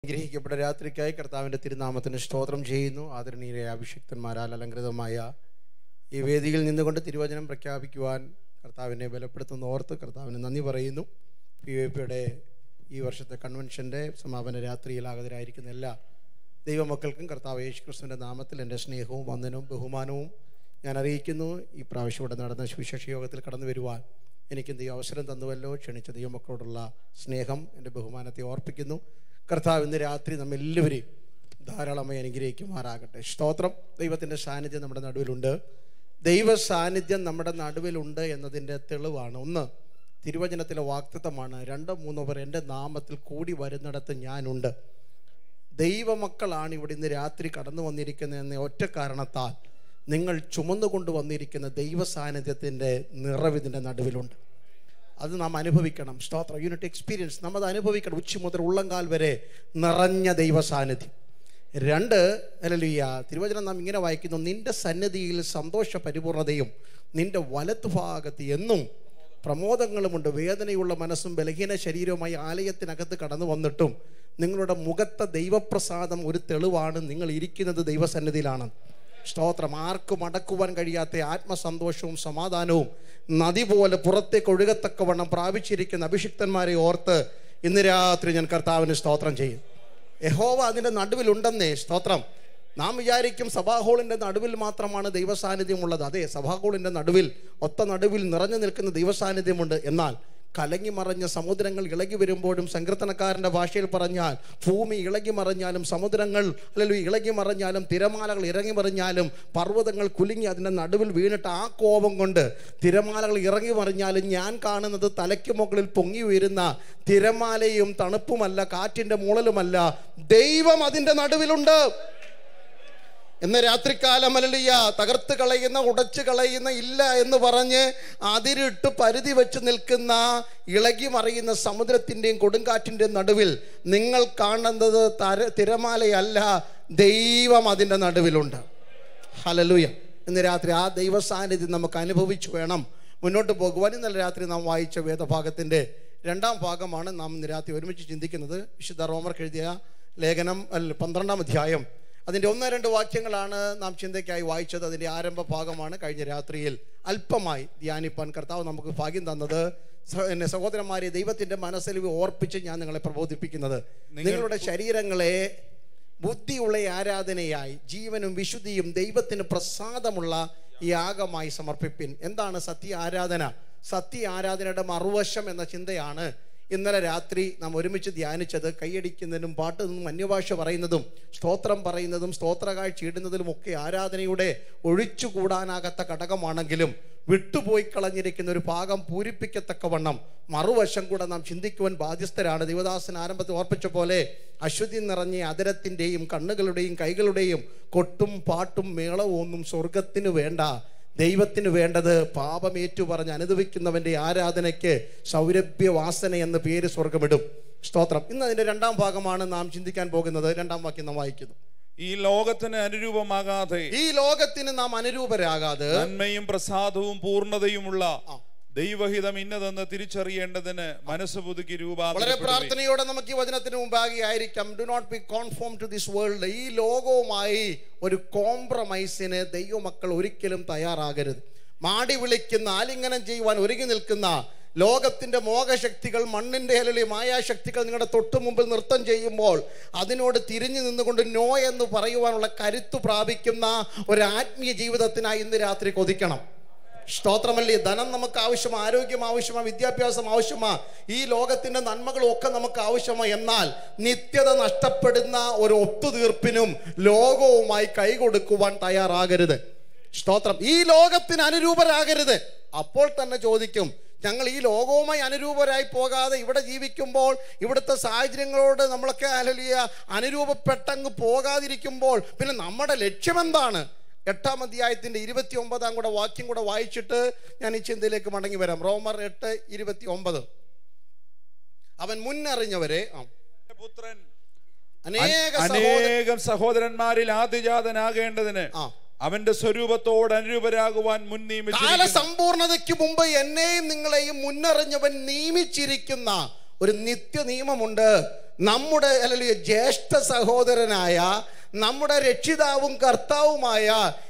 അനുഗ്രഹിക്കപ്പെട്ട രാത്രിക്കായി കർത്താവിൻ്റെ തിരുനാമത്തിന് സ്തോത്രം ചെയ്യുന്നു ആദരണീയ അഭിഷിക്തന്മാരാൽ അലങ്കൃതമായ ഈ വേദിയിൽ നിന്നുകൊണ്ട് തിരുവചനം പ്രഖ്യാപിക്കുവാൻ കർത്താവിനെ ബലപ്പെടുത്തുന്ന ഓർത്ത് കർത്താവിന് നന്ദി പറയുന്നു പി ഒ പിയുടെ ഈ വർഷത്തെ കൺവെൻഷൻ്റെ സമാപന രാത്രിയിൽ ആഗതരായിരിക്കുന്ന എല്ലാ ദൈവമക്കൾക്കും കർത്താവ് യേശു ക്രിസ്തുവിൻ്റെ നാമത്തിൽ എൻ്റെ സ്നേഹവും വന്ദനവും ബഹുമാനവും ഞാൻ അറിയിക്കുന്നു ഈ പ്രാവശ്യം ഇവിടെ നടന്ന സുവിശേഷ യോഗത്തിൽ കടന്നു വരുവാൻ എനിക്ക് എന്ത് അവസരം തന്നുവല്ലോ ക്ഷണിച്ച ദൈവമക്കളോടുള്ള സ്നേഹം എൻ്റെ ബഹുമാനത്തെ ഓർപ്പിക്കുന്നു കർത്താവ് ഇന്ന് രാത്രി നമ്മെല്ലാവരെയും ധാരാളമായി അനുഗ്രഹിക്കുമാറാകട്ടെ സ്തോത്രം ദൈവത്തിൻ്റെ സാന്നിധ്യം നമ്മുടെ നടുവിലുണ്ട് ദൈവ സാന്നിധ്യം നമ്മുടെ നടുവിലുണ്ട് എന്നതിൻ്റെ തെളിവാണ് ഒന്ന് തിരുവചനത്തിലെ വാക്തത്വമാണ് രണ്ടോ മൂന്നോ പേർ എൻ്റെ നാമത്തിൽ കൂടി വരുന്നിടത്ത് ഞാനുണ്ട് ദൈവമക്കളാണ് ഇവിടെ ഇന്ന് രാത്രി കടന്നു വന്നിരിക്കുന്നതെന്ന ഒറ്റ കാരണത്താൽ നിങ്ങൾ ചുമന്നുകൊണ്ട് വന്നിരിക്കുന്ന ദൈവ സാന്നിധ്യത്തിൻ്റെ നിറവിതിൻ്റെ നടുവിലുണ്ട് അത് നാം അനുഭവിക്കണം സ്തോത്രം യൂണിറ്റ് എക്സ്പീരിയൻസ് നാം അത് അനുഭവിക്കണം ഉച്ച മുതൽ ഉള്ളംകാൽ വരെ നിറഞ്ഞ ദൈവ സാന്നിധ്യം രണ്ട് അല്ലല്ലിയ തിരുവചനം നാം ഇങ്ങനെ വായിക്കുന്നു നിന്റെ സന്നിധിയിൽ സന്തോഷ പരിപൂർണതയും നിന്റെ വലത്തുഭാഗത്ത് എന്നും പ്രമോദങ്ങളുമുണ്ട് വേദനയുള്ള മനസ്സും ബലഹീന ശരീരവുമായി ആലയത്തിനകത്ത് കടന്നു വന്നിട്ടും നിങ്ങളുടെ മുഖത്തെ ദൈവപ്രസാദം ഒരു തെളിവാണ് നിങ്ങൾ ഇരിക്കുന്നത് ദൈവസന്നിധിയിലാണ് സ്തോത്രം ആർക്കും അടക്കുവാൻ കഴിയാത്ത ആത്മസന്തോഷവും സമാധാനവും നദി പോലെ പുറത്തേക്ക് ഒഴുകത്തക്കവണ്ണം പ്രാപിച്ചിരിക്കുന്ന അഭിഷിക്തന്മാരെ ഓർത്ത് ഇന്ന് രാത്രി ഞാൻ കർത്താവിന് സ്തോത്രം ചെയ്യും യഹോവ അതിൻ്റെ നടുവിലുണ്ടെന്നേ സ്തോത്രം നാം വിചാരിക്കും സഭാഹോളിൻ്റെ നടുവിൽ മാത്രമാണ് ദൈവസാന്നിധ്യമുള്ളത് അതെ സഭാഹോളിൻ്റെ നടുവിൽ ഒത്ത നടുവിൽ നിറഞ്ഞു നിൽക്കുന്ന ദൈവസാന്നിധ്യമുണ്ട് എന്നാൽ കലങ്ങി മറഞ്ഞ സമുദ്രങ്ങൾ ഇളകി വരുമ്പോഴും സങ്കീർത്തനക്കാരൻ്റെ ഭാഷയിൽ പറഞ്ഞാൽ ഭൂമി ഇളകി മറിഞ്ഞാലും സമുദ്രങ്ങൾ അല്ലെങ്കിൽ ഇളകി മറിഞ്ഞാലും തിരമാലകൾ ഇറങ്ങി മറിഞ്ഞാലും പർവ്വതങ്ങൾ കുലുങ്ങി അതിൻ്റെ നടുവിൽ വീണിട്ട് ആ കോപം കൊണ്ട് തിരമാലകൾ ഇറങ്ങി മറിഞ്ഞാലും ഞാൻ കാണുന്നത് തലയ്ക്ക് മുകളിൽ പൊങ്ങി ഉയരുന്ന തിരമാലയും തണുപ്പുമല്ല കാറ്റിൻ്റെ മൂളലുമല്ല ദൈവം അതിൻ്റെ നടുവിലുണ്ട് എന്ന രാത്രികാലം അല്ലയ്യ തകർത്ത് കളയുന്ന ഉടച്ചു കളയുന്ന ഇല്ല എന്ന് പറഞ്ഞ് അതിരിട്ട് പരിധി വെച്ച് നിൽക്കുന്ന ഇളകി മറിയുന്ന സമുദ്രത്തിൻ്റെയും കൊടുങ്കാറ്റിൻ്റെയും നടുവിൽ നിങ്ങൾ കാണുന്നത് തര തിരമാലയല്ല ദൈവം അതിൻ്റെ നടുവിലുണ്ട് ഹലലുയ ഇന്ന് രാത്രി ആ ദൈവ സാന്നിധ്യം നമുക്ക് അനുഭവിച്ചു വേണം മുന്നോട്ട് പോകുവാൻ ഇന്നലെ രാത്രി നാം വായിച്ച വേദഭാഗത്തിൻ്റെ രണ്ടാം ഭാഗമാണ് നാം ഇന്ന് രാത്രി ഒരുമിച്ച് ചിന്തിക്കുന്നത് വിശുദ്ധ റോമർക്ക് എഴുതിയ ലേഖനം അല്ല പന്ത്രണ്ടാം അധ്യായം അതിൻ്റെ ഒന്ന് രണ്ട് വാക്യങ്ങളാണ് നാം ചിന്തയ്ക്കായി വായിച്ചത് അതിൻ്റെ ആരംഭ ഭാഗമാണ് കഴിഞ്ഞ രാത്രിയിൽ അല്പമായി ധ്യാനിപ്പാൻ കർത്താവ് നമുക്ക് ഭാഗ്യം തന്നത് സ- എന്നെ സഹോദരന്മാരെ ദൈവത്തിൻ്റെ മനസ്സിൽ ഓർപ്പിച്ച് ഞാൻ നിങ്ങളെ പ്രബോധിപ്പിക്കുന്നത് നിങ്ങളുടെ ശരീരങ്ങളെ ബുദ്ധിയുള്ള ആരാധനയായി ജീവനും വിശുദ്ധിയും ദൈവത്തിന് പ്രസാദമുള്ള യാഗമായി സമർപ്പിപ്പിൻ എന്താണ് സത്യ ആരാധന സത്യ ആരാധനയുടെ മറുവശം എന്ന ചിന്തയാണ് ഇന്നലെ രാത്രി നാം ഒരുമിച്ച് ധ്യാനിച്ചത് കൈയടിക്കുന്നതിനും പാട്ട് നിന്നും അന്യഭാഷ പറയുന്നതും സ്തോത്രം പറയുന്നതും സ്തോത്രകാഴ്ച ഇടുന്നതിലും ഒക്കെ ആരാധനയുടെ ഒഴിച്ചുകൂടാനാകാത്ത ഘടകമാണെങ്കിലും വിട്ടുപോയി കളഞ്ഞിരിക്കുന്ന ഒരു ഭാഗം പൂരിപ്പിക്കത്തക്കവണ്ണം മറുവശം കൂടെ നാം ചിന്തിക്കുവാൻ ബാധ്യസ്ഥരാണ് ദേവദാസൻ ആരംഭത്തിൽ ഓർപ്പിച്ച പോലെ അശ്വതി നിറഞ്ഞ അതരത്തിൻ്റെയും കണ്ണുകളുടെയും കൈകളുടെയും കൊട്ടും പാട്ടും മേളവും ഒന്നും സ്വർഗത്തിന് വേണ്ട ദൈവത്തിന് വേണ്ടത് പാപമേറ്റു പറഞ്ഞ് അനുഭവിക്കുന്നവന്റെ ആരാധനയ്ക്ക് സൗരഭ്യവാസന എന്ന പേര് സ്വർഗമിടും സ്തോത്രം ഇന്ന് അതിന്റെ രണ്ടാം ഭാഗമാണ് നാം ചിന്തിക്കാൻ പോകുന്നത് രണ്ടാം വാക്യം നാം വായിക്കുന്നു ഈ ലോകത്തിന് അനുരൂപമാകാതെ ഈ ലോകത്തിന് നാം അനുരൂപരാകാതെ നന്മയും പ്രസാദവും പൂർണ്ണതയുമുള്ള ആ. ദൈവഹിതം ഇന്നതെന്ന് തിരിച്ചറിയേണ്ടതിന് മനസ്സ് പുതുക്കി വളരെ രൂപാന്തരപ്പെടുവീൻ. പ്രാർത്ഥനയോടെ നമുക്ക് ഈ വചനത്തിന് മുമ്പാകെ ആയിരിക്കാം do not be conform to this world ഈ ലോകവുമായി ഒരു കോംപ്രമൈസിന് ദൈവമക്കൾ ഒരിക്കലും തയ്യാറാകരുത് മാടി വിളിക്കുന്ന ആലിംഗനം ചെയ്യുവാൻ ഒരുങ്ങി നിൽക്കുന്ന ലോകത്തിന്റെ മോഹശക്തികൾ മണ്ണിന്റെ അലലി മായാശക്തികൾ നിങ്ങളുടെ തൊട്ടു മുമ്പിൽ നൃത്തം ചെയ്യുമ്പോൾ അതിനോട് തിരിഞ്ഞു നിന്നുകൊണ്ട് നോ എന്ന് പറയുവാനുള്ള കരുത്ത് പ്രാപിക്കുന്ന ഒരു ആത്മീയ ജീവിതത്തിനായി ഇന്ന് രാത്രി കൊതിക്കണം സ്തോത്രമല്ലേ ധനം നമുക്ക് ആവശ്യമാ ആരോഗ്യം ആവശ്യമാ വിദ്യാഭ്യാസം ആവശ്യമാ ഈ ലോകത്തിന്റെ നന്മകളും ഒക്കെ നമുക്ക് ആവശ്യമാ എന്നാൽ നിത്യത നഷ്ടപ്പെടുന്ന ഒരു ഒത്തുതീർപ്പിനും ലോകവുമായി കൈകൊടുക്കുവാൻ തയ്യാറാകരുത് സ്തോത്രം ഈ ലോകത്തിന് അനുരൂപരാകരുത് അപ്പോൾ തന്നെ ചോദിക്കും ഞങ്ങൾ ഈ ലോകവുമായി അനുരൂപരായി പോകാതെ ഇവിടെ ജീവിക്കുമ്പോൾ ഇവിടുത്തെ സാഹചര്യങ്ങളോട് നമ്മളൊക്കെ അലലിയ അനുരൂപപ്പെട്ടങ്ങ് പോകാതിരിക്കുമ്പോൾ പിന്നെ നമ്മുടെ ലക്ഷ്യമെന്താണ് എട്ടാം അധ്യായത്തിന്റെ ഇരുപത്തി ഒമ്പതാം കൂടെ വാക്യം കൂടെ വായിച്ചിട്ട് ഞാൻ ഈ ചിന്തയിലേക്ക് മടങ്ങി വരാം റോമർ എട്ട് ഇരുപത്തി ഒമ്പത് അവൻ മുന്നറിഞ്ഞവരെ ആ, പുത്രൻ അനേക സഹോദര അനേകം സഹോദരന്മാരിൽ ആദ്യജാതനാകേണ്ടതിന് ആ. അവന്റെ സ്വരൂപത്തോട് അനുരൂപരാകുവാൻ മുൻ നിയമിച്ചിരിക്കുന്നു. കാലസമ്പൂർണതയ്ക്ക് മുമ്പ് എന്നെയും നിങ്ങളെയും മുന്നറിഞ്ഞവൻ നിയമിച്ചിരിക്കുന്ന ഒരു നിത്യ നിയമമുണ്ട് നമ്മുടെ അല്ലെങ്കിൽ ജ്യേഷ്ഠ സഹോദരനായ നമ്മുടെ രക്ഷിതാവും കർത്താവുമായ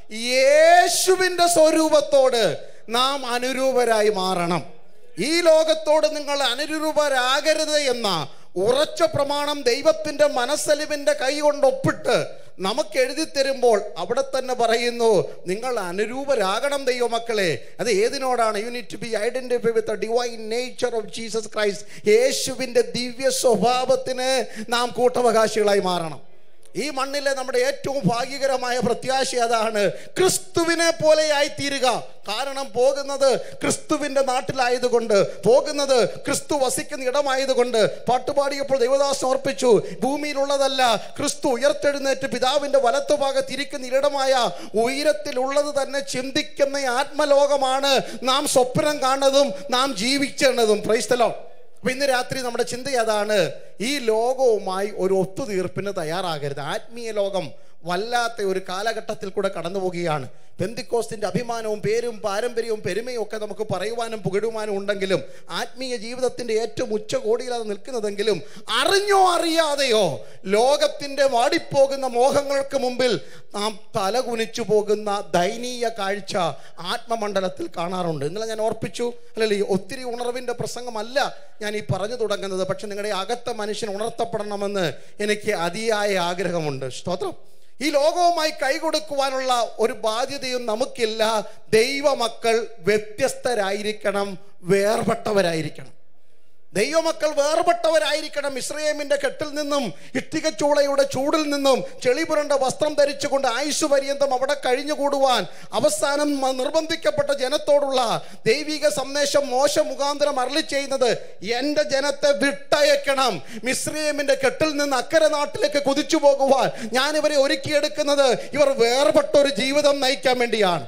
യേശുവിൻ്റെ സ്വരൂപത്തോട് നാം അനുരൂപരായി മാറണം ഈ ലോകത്തോട് നിങ്ങൾ അനുരൂപരാകരുത് എന്ന ഉറച്ച പ്രമാണം ദൈവത്തിന്റെ മനസ്സലിവിന്റെ കൈ കൊണ്ട് ഒപ്പിട്ട് നമുക്ക് എഴുതി തരുമ്പോൾ അവിടെ തന്നെ പറയുന്നു നിങ്ങൾ അനുരൂപരാകണം ദൈവമക്കളെ അത് ഏതിനോടാണ് you need to be identify with divine nature of Jesus Christ യേശുവിന്റെ ദിവ്യ സ്വഭാവത്തിന് നാം കൂട്ടവകാശികളായി മാറണം ഈ മണ്ണിലെ നമ്മുടെ ഏറ്റവും ഭാഗ്യകരമായ പ്രത്യാശ അതാണ് ക്രിസ്തുവിനെ പോലെയായി തീരുക കാരണം പോകുന്നത് ക്രിസ്തുവിന്റെ നാട്ടിലായതുകൊണ്ട് പോകുന്നത് ക്രിസ്തു വസിക്കുന്ന ഇടമായതുകൊണ്ട് പാട്ടുപാടിയപ്പോൾ ദൈവദാസം ഓർപ്പിച്ചു ഭൂമിയിലുള്ളതല്ല ക്രിസ്തു ഉയർത്തെഴുന്നേറ്റ് പിതാവിന്റെ വലത്തുഭാഗത്ത് ഇരിക്കുന്ന ഇടമായ ഉയരത്തിലുള്ളത് തന്നെ ചിന്തിക്കുന്ന ആത്മലോകമാണ് നാം സ്വപ്നം കാണുന്നതും നാം ജീവിച്ചതും പ്രൈസ്തലോ അപ്പൊ ഇന്ന് രാത്രി നമ്മുടെ ചിന്ത അതാണ് ഈ ലോകവുമായി ഒരു ഒത്തുതീർപ്പിന് തയ്യാറാകരുത് ആത്മീയ ലോകം വല്ലാത്ത ഒരു കാലഘട്ടത്തിൽ കൂടെ കടന്നു പോവുകയാണ് പെന്തിക്കോസ്തിന്റെ അഭിമാനവും പേരും പാരമ്പര്യവും പെരുമയും ഒക്കെ നമുക്ക് പറയുവാനും പുകഴുവാനും ഉണ്ടെങ്കിലും ആത്മീയ ജീവിതത്തിന്റെ ഏറ്റവും ഉച്ചകോടിയിൽ അത് നിൽക്കുന്നതെങ്കിലും അറിഞ്ഞോ അറിയാതെയോ ലോകത്തിന്റെ വാടിപ്പോകുന്ന മോഹങ്ങൾക്ക് മുമ്പിൽ നാം തലകുനിച്ചു പോകുന്ന ദയനീയ കാഴ്ച ആത്മമണ്ഡലത്തിൽ കാണാറുണ്ട് ഇന്നലെ ഞാൻ ഓർപ്പിച്ചു അല്ലല്ലേ ഈ ഒത്തിരി ഉണർവിന്റെ പ്രസംഗമല്ല ഞാൻ ഈ പറഞ്ഞു തുടങ്ങുന്നത് പക്ഷെ നിങ്ങളുടെ അകത്ത മനുഷ്യൻ ഉണർത്തപ്പെടണമെന്ന് എനിക്ക് അതിയായ ആഗ്രഹമുണ്ട് സ്തോത്രം ഈ ലോകവുമായി കൈകൊടുക്കുവാനുള്ള ഒരു ബാധ്യതയും നമുക്കില്ല ദൈവമക്കൾ വ്യത്യസ്തരായിരിക്കണം വേർപെട്ടവരായിരിക്കണം ദൈവമക്കൾ വേർപെട്ടവരായിരിക്കണം ഇസ്രയേമിന്റെ കെട്ടിൽ നിന്നും ഇഷ്ടികച്ചൂളയുടെ ചൂടിൽ നിന്നും ചെളിപുരണ്ട വസ്ത്രം ധരിച്ചുകൊണ്ട് ആയുസ് പര്യന്തം അവിടെ കഴിഞ്ഞുകൂടുവാൻ അവസാനം മ- നിർബന്ധിക്കപ്പെട്ട ജനത്തോടുള്ള ദൈവിക സന്ദേശം മോശ മുഖാന്തരം അരളി ചെയ്യുന്നത് എൻ്റെ ജനത്തെ വിട്ടയക്കണം മിസ്രയേമിന്റെ കെട്ടിൽ നിന്ന് അക്കരെ നാട്ടിലേക്ക് കുതിച്ചു പോകുവാൻ ഞാൻ ഇവരെ ഒരുക്കിയെടുക്കുന്നത് ഇവർ വേർപെട്ട ഒരു ജീവിതം നയിക്കാൻ വേണ്ടിയാണ്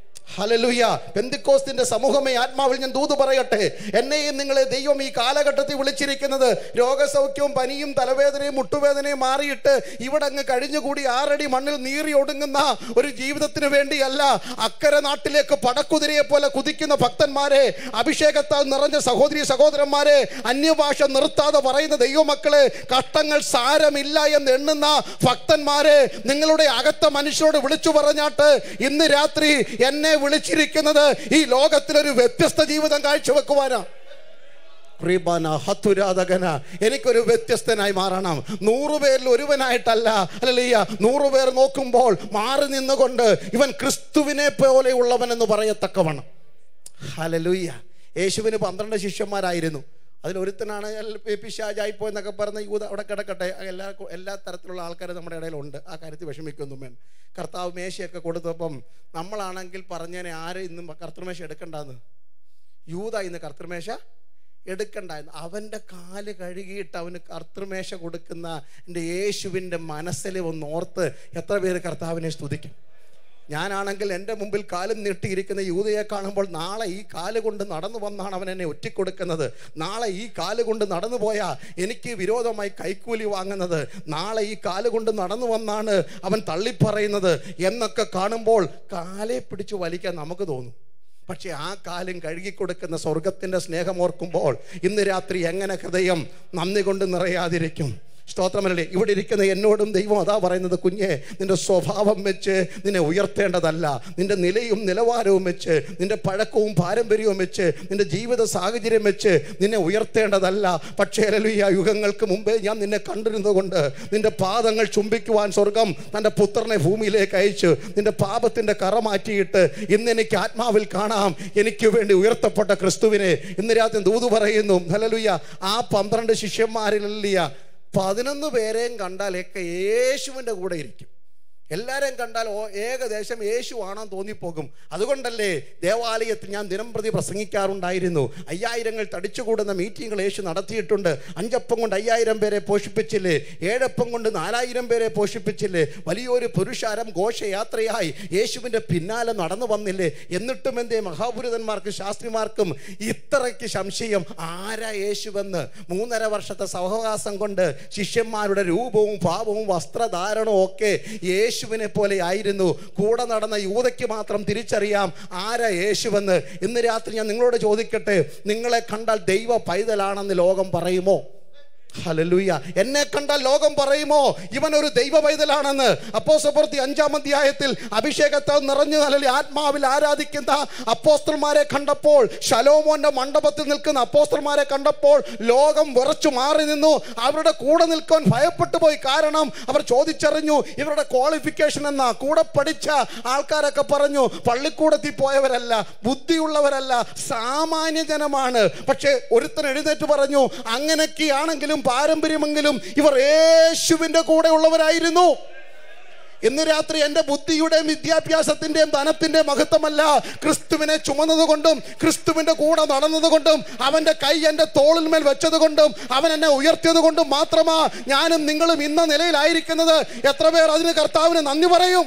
ഹലലുയ പെന്തിക്കോസ്തിന്റെ സമൂഹമേ ആത്മാവിൽ ഞാൻ ദൂത് പറയട്ടെ എന്നെയും നിങ്ങളെ ദൈവം ഈ കാലഘട്ടത്തിൽ വിളിച്ചിരിക്കുന്നത് രോഗസൗഖ്യവും പനിയും തലവേദനയും മുട്ടുവേദനയും മാറിയിട്ട് ഇവിടെ അങ്ങ് കഴിഞ്ഞുകൂടി ആറടി മണ്ണിൽ നീറി ഒടുങ്ങുന്ന ഒരു ജീവിതത്തിന് വേണ്ടിയല്ല അക്കരെ നാട്ടിലേക്ക് പടക്കുതിരയെ പോലെ കുതിക്കുന്ന ഭക്തന്മാരെ അഭിഷേകത്താൽ നിറഞ്ഞ സഹോദരി സഹോദരന്മാരെ അന്യഭാഷ നിർത്താതെ പറയുന്ന ദൈവമക്കളെ കഷ്ടങ്ങൾ സാരമില്ല എന്ന് എണ്ണുന്ന ഭക്തന്മാരെ നിങ്ങളുടെ അകത്ത മനുഷ്യരോട് വിളിച്ചു പറഞ്ഞാട്ട് ഇന്ന് രാത്രി എന്നെ വിളിച്ചിരിക്കുന്നത് ഈ ലോകത്തിലൊരു വ്യത്യസ്ത ജീവിതം കാഴ്ചവെക്കുവാനാ റിബാന ഹത്തുരാധകന എനിക്കൊരു വ്യത്യസ്തനായി മാറണം നൂറു പേരിൽ ഒരുവനായിട്ടല്ല അല്ലല്ലയ്യ നൂറു പേർ നോക്കുമ്പോൾ മാറി നിന്നുകൊണ്ട് ഇവൻ ക്രിസ്തുവിനെ പോലെയുള്ളവൻ എന്ന് പറയത്തക്കവണ്ണം ഹലലുയ്യ യേശുവിന് പന്ത്രണ്ട് ശിഷ്യന്മാരായിരുന്നു അതിലൊരുത്തനാണ് പിശാജായി പോയെന്നൊക്കെ പറഞ്ഞ യൂത അവിടെ കിടക്കട്ടെ എല്ലാ എല്ലാ തരത്തിലുള്ള ആൾക്കാരും നമ്മുടെ ഇടയിലുണ്ട് ആ കാര്യത്തിൽ വിഷമിക്കൊന്നും വേണം കർത്താവ് മേശയൊക്കെ കൊടുത്തപ്പം നമ്മളാണെങ്കിൽ പറഞ്ഞേനെ ആര് ഇന്നും കർത്തൃമേശ എടുക്കണ്ടെന്ന് യൂത ഇന്ന് കർത്തൃമേശ എടുക്കണ്ടായിരുന്നു അവൻ്റെ കാല് കഴുകിയിട്ട് അവന് കർത്തൃമേശ കൊടുക്കുന്ന എൻ്റെ യേശുവിൻ്റെ മനസ്സിൽ ഒന്ന് ഓർത്ത് എത്ര പേര് കർത്താവിനെ സ്തുതിക്കും ഞാനാണെങ്കിൽ എൻ്റെ മുമ്പിൽ കാലും നീട്ടിയിരിക്കുന്ന യൂതയെ കാണുമ്പോൾ നാളെ ഈ കാല് കൊണ്ട് നടന്നു വന്നാണ് അവൻ എന്നെ ഒറ്റിക്കൊടുക്കുന്നത് നാളെ ഈ കാല് കൊണ്ട് നടന്നു പോയാൽ എനിക്ക് വിരോധമായി കൈക്കൂലി വാങ്ങുന്നത് നാളെ ഈ കാല് കൊണ്ട് നടന്നു വന്നാണ് അവൻ തള്ളിപ്പറയുന്നത് എന്നൊക്കെ കാണുമ്പോൾ കാലെ പിടിച്ച് വലിക്കാൻ നമുക്ക് തോന്നും പക്ഷെ ആ കാലും കഴുകിക്കൊടുക്കുന്ന സ്വർഗത്തിൻ്റെ സ്നേഹം ഓർക്കുമ്പോൾ ഇന്ന് രാത്രി എങ്ങനെ ഹൃദയം നന്ദി കൊണ്ട് നിറയാതിരിക്കും സ്തോത്രമല്ലേ ഇവിടെ ഇരിക്കുന്ന എന്നോടും ദൈവം അതാ പറയുന്നത് കുഞ്ഞെ നിന്റെ സ്വഭാവം വെച്ച് നിന്നെ ഉയർത്തേണ്ടതല്ല നിന്റെ നിലയും നിലവാരവും വെച്ച് നിന്റെ പഴക്കവും പാരമ്പര്യവും വെച്ച് നിന്റെ ജീവിത സാഹചര്യം വെച്ച് നിന്നെ ഉയർത്തേണ്ടതല്ല പക്ഷേ അലലുയ യുഗങ്ങൾക്ക് മുമ്പേ ഞാൻ നിന്നെ കണ്ടിരുന്നതുകൊണ്ട് നിന്റെ പാദങ്ങൾ ചുംബിക്കുവാൻ സ്വർഗം തൻ്റെ പുത്രനെ ഭൂമിയിലേക്ക് അയച്ചു നിന്റെ പാപത്തിൻ്റെ കറ മാറ്റിയിട്ട് ഇന്ന് എനിക്ക് ആത്മാവിൽ കാണാം എനിക്ക് വേണ്ടി ഉയർത്തപ്പെട്ട ക്രിസ്തുവിനെ ഇന്ന് രാത്രി ദൂത് പറയുന്നു ഹലലുയ ആ പന്ത്രണ്ട് ശിഷ്യന്മാരിലല്ല പതിനൊന്ന് പേരെയും കണ്ടാലൊക്കെ യേശുവിൻ്റെ കൂടെ ഇരിക്കും എല്ലാവരെയും കണ്ടാൽ ഓ ഏകദേശം യേശു ആണെന്ന് തോന്നിപ്പോകും അതുകൊണ്ടല്ലേ ദേവാലയത്തിൽ ഞാൻ ദിനം പ്രതി പ്രസംഗിക്കാറുണ്ടായിരുന്നു അയ്യായിരങ്ങൾ തടിച്ചുകൂടുന്ന മീറ്റിങ്ങുകൾ യേശു നടത്തിയിട്ടുണ്ട് അഞ്ചപ്പം കൊണ്ട് അയ്യായിരം പേരെ പോഷിപ്പിച്ചില്ലേ ഏഴപ്പം കൊണ്ട് നാലായിരം പേരെ പോഷിപ്പിച്ചില്ലേ വലിയൊരു പുരുഷാരം ഘോഷയാത്രയായി യേശുവിൻ്റെ പിന്നാലെ നടന്നു വന്നില്ലേ എന്നിട്ടും എന്തേ മഹാപുരുതന്മാർക്കും ശാസ്ത്രിമാർക്കും ഇത്രയ്ക്ക് സംശയം ആരാ യേശുവെന്ന് മൂന്നര വർഷത്തെ സഹവാസം കൊണ്ട് ശിഷ്യന്മാരുടെ രൂപവും ഭാവവും വസ്ത്രധാരണവും ഒക്കെ യേശുവിനെ പോലെ ആയിരുന്നു കൂടെ നടന്ന യൂതയ്ക്ക് മാത്രം തിരിച്ചറിയാം ആരാ യേശുവെന്ന് ഇന്ന് രാത്രി ഞാൻ നിങ്ങളോട് ചോദിക്കട്ടെ നിങ്ങളെ കണ്ടാൽ ദൈവ പൈതലാണെന്ന് ലോകം പറയുമോ ഹല്ലേലൂയ എന്നെ കണ്ട ലോകം പറയുമോ ഇവൻ ഒരു ദൈവ പൈതലാണെന്ന് അപ്പോസ്തലപ്രവൃത്തി അഞ്ചാം അധ്യായത്തിൽ അഭിഷേകത്താൽ നിറഞ്ഞു അല്ലെങ്കിൽ ആത്മാവിൽ ആരാധിക്കുന്ന അപ്പോസ്തലന്മാരെ കണ്ടപ്പോൾ ശലോമോന്റെ മണ്ഡപത്തിൽ നിൽക്കുന്ന അപ്പോസ്തലന്മാരെ കണ്ടപ്പോൾ ലോകം വിറച്ചു മാറി നിന്നു അവരുടെ കൂടെ നിൽക്കാൻ ഭയപ്പെട്ടു പോയി കാരണം അവർ ചോദിച്ചറിഞ്ഞു ഇവരുടെ ക്വാളിഫിക്കേഷൻ എന്നാ കൂടെ പഠിച്ച ആൾക്കാരൊക്കെ പറഞ്ഞു പള്ളിക്കൂടത്തിൽ പോയവരല്ല ബുദ്ധിയുള്ളവരല്ല സാമാന്യ ജനമാണ് പക്ഷേ ഒരുത്തൻ എഴുന്നേറ്റ് പറഞ്ഞു അങ്ങനെയൊക്കെയാണെങ്കിലും പാരമ്പര്യമെങ്കിലും ഇവർ യേശുവിൻ്റെ കൂടെ ഉള്ളവരായിരുന്നു ഇന്ന് രാത്രി എൻ്റെ ബുദ്ധിയുടെയും വിദ്യാഭ്യാസത്തിൻ്റെയും ധനത്തിൻ്റെയും മഹത്വമല്ല ക്രിസ്തുവിനെ ചുമന്നത് കൊണ്ടും ക്രിസ്തുവിൻ്റെ കൂടെ നടന്നത് കൊണ്ടും അവൻ്റെ കൈ എൻ്റെ തോളിന്മേൽ വെച്ചത് കൊണ്ടും അവൻ എന്നെ ഉയർത്തിയത് കൊണ്ടും മാത്രമാ ഞാനും നിങ്ങളും ഇന്ന നിലയിലായിരിക്കുന്നത് എത്ര പേർ അതിന് കർത്താവിന് നന്ദി പറയും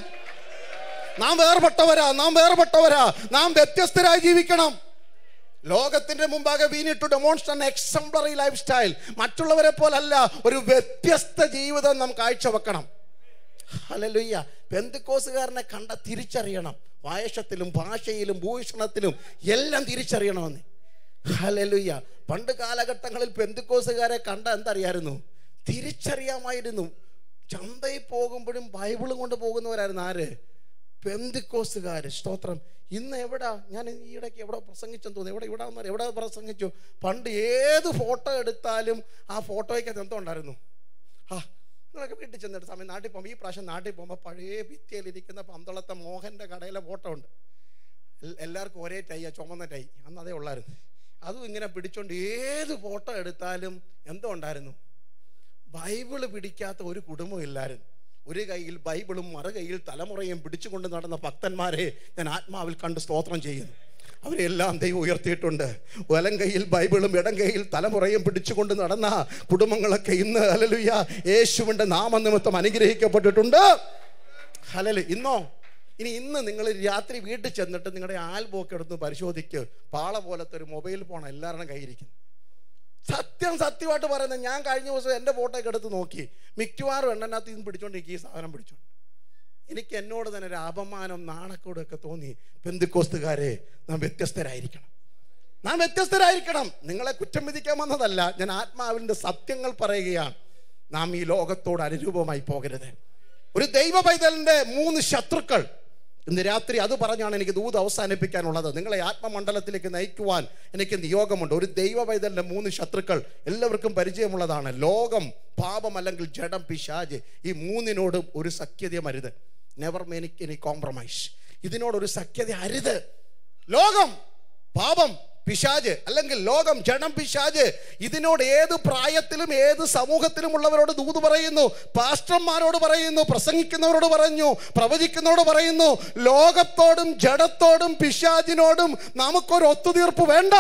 നാം വേർപെട്ടവരാ നാം വേർപെട്ടവരാ നാം വ്യത്യസ്തരായി ജീവിക്കണം ലോകത്തിന്റെ മുമ്പാകെ വീണിട്ട് ഡെമോൺസ്ട്രേറ്റ് എക്സംപ്ലറി ലൈഫ് സ്റ്റൈൽ മറ്റുള്ളവരെ പോലല്ല ഒരു വ്യത്യസ്ത ജീവിതം നാം കാഴ്ചവെക്കണം ഹല്ലേലൂയ പെന്തിക്കോസുകാരനെ കണ്ട തിരിച്ചറിയണം വായഷത്തിലും ഭാഷയിലും ഭൂഷണത്തിലും എല്ലാം തിരിച്ചറിയണമെന്ന് ഹല്ലേലൂയ പണ്ട് കാലഘട്ടങ്ങളിൽ പെന്തിക്കോസുകാരെ കണ്ട എന്തറിയായിരുന്നു തിരിച്ചറിയാമായിരുന്നു ചന്തയിൽ പോകുമ്പോഴും ബൈബിളും കൊണ്ട് പോകുന്നവരായിരുന്നു ആര് പെന്തിക്കോസുകാർ സ്തോത്രം ഇന്ന് എവിടാ ഞാൻ ഈ ഇടയ്ക്ക് എവിടെ പ്രസംഗിച്ചെന്ന് തോന്നുന്നു എവിടെ ഇവിടെ വന്നാൽ എവിടെ പ്രസംഗിച്ചു പണ്ട് ഏത് ഫോട്ടോ എടുത്താലും ആ ഫോട്ടോയ്ക്കകത്ത് എന്തോ ഉണ്ടായിരുന്നു ആ നിങ്ങളൊക്കെ വീട്ടിൽ ചെന്നിട്ട് സമയം നാട്ടിൽ പോകുമ്പോൾ ഈ പ്രാവശ്യം നാട്ടിൽ പോകുമ്പോൾ പഴയ ഭിത്തിയിലിരിക്കുന്ന പന്തളത്തെ മോഹൻ്റെ കടയിലെ ഫോട്ടോ ഉണ്ട് എൽ- എല്ലാവർക്കും ഒരേ ടൈയാ ചുമന്ന ടൈ അന്ന് അതേ ഉള്ളായിരുന്നു അതും ഇങ്ങനെ പിടിച്ചോണ്ട് ഏത് ഫോട്ടോ എടുത്താലും എന്തോ ഉണ്ടായിരുന്നു ബൈബിള് പിടിക്കാത്ത ഒരു കുടുംബം ഇല്ലായിരുന്നു ഒരു കയ്യിൽ ബൈബിളും മറു കയ്യിൽ തലമുറയും പിടിച്ചുകൊണ്ട് നടന്ന ഭക്തന്മാരെ ഞാൻ ആത്മാവിൽ കണ്ട് സ്തോത്രം ചെയ്യുന്നു അവരെല്ലാം ദൈവം ഉയർത്തിയിട്ടുണ്ട് വലം കയ്യിൽ ബൈബിളും ഇടം കയ്യിൽ തലമുറയും പിടിച്ചുകൊണ്ട് നടന്ന കുടുംബങ്ങളൊക്കെ ഇന്ന് ഹലലുയ യേശുവിൻ്റെ നാമനിമിത്തം അനുഗ്രഹിക്കപ്പെട്ടിട്ടുണ്ട് ഹലല് ഇന്നോ ഇനി ഇന്ന് നിങ്ങൾ രാത്രി വീട്ടിൽ ചെന്നിട്ട് നിങ്ങളുടെ ആൽബമൊക്കെ എടുത്ത് പരിശോധിക്ക് പാള പോലത്തെ ഒരു മൊബൈൽ ഫോൺ എല്ലാവരുടെയും കയ്യിരിക്കും സത്യം സത്യമായിട്ട് പറയുന്നത് ഞാൻ കഴിഞ്ഞ ദിവസം എൻ്റെ ഫോട്ടോ ഒക്കെ എടുത്ത് നോക്കി മിക്കവാറും എണ്ണനകത്ത് നിന്ന് പിടിച്ചോണ്ട് എനിക്ക് ഈ സാധനം പിടിച്ചോണ്ട് എനിക്ക് എന്നോട് തന്നെ ഒരു അപമാനം നാണക്കേടും ഒക്കെ തോന്നി പെന്തിക്കോസ്തുകാരെ നാം വ്യത്യസ്തരായിരിക്കണം നാം വ്യത്യസ്തരായിരിക്കണം നിങ്ങളെ കുറ്റം വിധിക്കാൻ വന്നതല്ല ഞാൻ ആത്മാവിൻ്റെ സത്യങ്ങൾ പറയുകയാണ് നാം ഈ ലോകത്തോട് അനുരൂപമായി പോകരുത് ഒരു ദൈവ പൈതലിൻ്റെ മൂന്ന് ശത്രുക്കൾ ഇന്ന് രാത്രി അത് പറഞ്ഞാണ് എനിക്ക് ദൂത് അവസാനിപ്പിക്കാനുള്ളത് നിങ്ങളെ ആത്മമണ്ഡലത്തിലേക്ക് നയിക്കുവാൻ എനിക്ക് നിയോഗമുണ്ട് ഒരു ദൈവ പൈതലിൻ്റെ മൂന്ന് ശത്രുക്കൾ എല്ലാവർക്കും പരിചയമുള്ളതാണ് ലോകം പാപം അല്ലെങ്കിൽ ജഡം പിശാജ് ഈ മൂന്നിനോടും ഒരു സഖ്യതയും അരുത് നെവർ മേനിക്ക് എനി കോംപ്രമൈസ് ഇതിനോടൊരു സഖ്യത അരുത് ലോകം പാപം പിശാജ് അല്ലെങ്കിൽ ലോകം ജഡം പിശാജ് ഇതിനോട് ഏത് പ്രായത്തിലും ഏത് സമൂഹത്തിലും ഉള്ളവരോട് ദൂത് പറയുന്നു പാസ്റ്റർമാരോട് പറയുന്നു പ്രസംഗിക്കുന്നവരോട് പറഞ്ഞു പ്രവചിക്കുന്നവരോട് പറയുന്നു ലോകത്തോടും ജഡത്തോടും പിശാജിനോടും നമുക്കൊരു ഒത്തുതീർപ്പ് വേണ്ട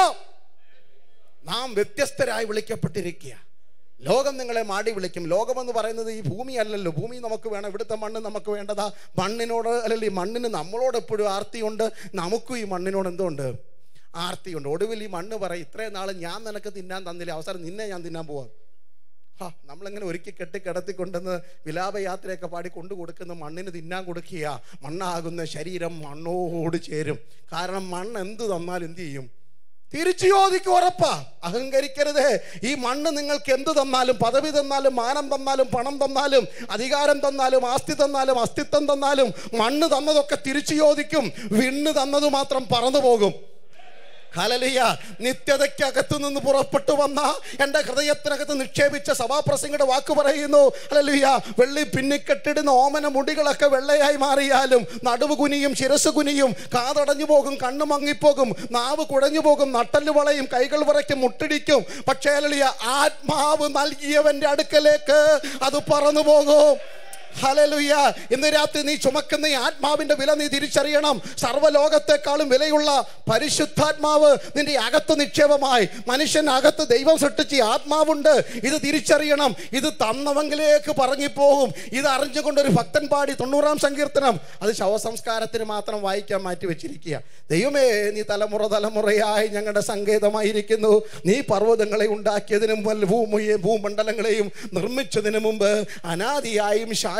നാം വ്യത്യസ്തരായി വിളിക്കപ്പെട്ടിരിക്കുക ലോകം നിങ്ങളെ മാടി വിളിക്കും ലോകമെന്ന് പറയുന്നത് ഈ ഭൂമി അല്ലല്ലോ ഭൂമി നമുക്ക് വേണം ഇവിടുത്തെ മണ്ണ് നമുക്ക് വേണ്ടതാ മണ്ണിനോട് അല്ലെങ്കിൽ ഈ മണ്ണിന് നമ്മളോട് എപ്പോഴും ആർത്തിയുണ്ട് നമുക്കും ഈ മണ്ണിനോട് എന്തുണ്ട് ആർത്തിയുണ്ട് ഒടുവിൽ ഈ മണ്ണ് പറയും ഇത്രയും നാൾ ഞാൻ നിനക്ക് തിന്നാൻ തന്നില്ല അവസരം നിന്നെ ഞാൻ തിന്നാൻ പോവാം ഹാ നമ്മളിങ്ങനെ ഒരുക്കി കെട്ടി കിടത്തിക്കൊണ്ടെന്ന് വിലാപയാത്രയൊക്കെ പാടി കൊണ്ടു കൊടുക്കുന്ന മണ്ണിന് തിന്നാൻ കൊടുക്കുക മണ്ണാകുന്ന ശരീരം മണ്ണോട് ചേരും കാരണം മണ്ണ് എന്ത് തന്നാലും എന്ത് ചെയ്യും തിരിച്ചു ചോദിക്കും ഉറപ്പാ അഹങ്കരിക്കരുത് ഈ മണ്ണ് നിങ്ങൾക്ക് എന്ത് തന്നാലും പദവി തന്നാലും മാനം തന്നാലും പണം തന്നാലും അധികാരം തന്നാലും ആസ്തി തന്നാലും അസ്തിത്വം തന്നാലും മണ്ണ് തന്നതൊക്കെ തിരിച്ചു ചോദിക്കും വിണ്ണ് തന്നത് മാത്രം പറന്നു പോകും ഹലലിയ നിത്യതയ്ക്കകത്തു നിന്ന് പുറപ്പെട്ടു വന്ന എൻ്റെ ഹൃദയത്തിനകത്ത് നിക്ഷേപിച്ച സഭാപ്രസംഗയുടെ വാക്ക് പറയുന്നു ഹലലിയ വെള്ളി പിന്നിക്കെട്ടിടുന്ന ഓമന മുടികളൊക്കെ വെള്ളയായി മാറിയാലും നടുവ് കുനിയും ശിരസ് കുനിയും കാതടഞ്ഞു പോകും കണ്ണു മങ്ങിപ്പോകും നാവ് കുഴഞ്ഞു പോകും നട്ടല് വളയും കൈകൾ വിറയ്ക്കും മുട്ടിടിക്കും പക്ഷേ ഹലലിയ ആത്മാവ് നൽകിയവൻ്റെ അടുക്കലേക്ക് അത് പറന്നു പോകും ഹലലുയ്യ ഇന്ന് രാത്രി നീ ചുമക്കുന്ന ഈ ആത്മാവിന്റെ വില നീ തിരിച്ചറിയണം സർവ്വലോകത്തെക്കാളും വിലയുള്ള പരിശുദ്ധാത്മാവ് നിന്റെ അകത്ത് നിക്ഷേപമായി മനുഷ്യൻ അകത്ത് ദൈവം സൃഷ്ടിച്ച ഈ ആത്മാവുണ്ട് ഇത് തിരിച്ചറിയണം ഇത് തന്നവങ്കിലേക്ക് പറഞ്ഞിപ്പോകും ഇത് അറിഞ്ഞുകൊണ്ട് ഒരു ഭക്തൻ പാടി തൊണ്ണൂറാം സങ്കീർത്തനം അത് ശവസംസ്കാരത്തിന് മാത്രം വായിക്കാൻ മാറ്റി വെച്ചിരിക്കുക ദൈവമേ നീ തലമുറ തലമുറയായി ഞങ്ങളുടെ സങ്കേതമായിരിക്കുന്നു നീ പർവ്വതങ്ങളെ ഉണ്ടാക്കിയതിനും ഭൂമിയെ ഭൂമണ്ഡലങ്ങളെയും നിർമ്മിച്ചതിന് മുമ്പ് അനാദിയായും ശാശ്വത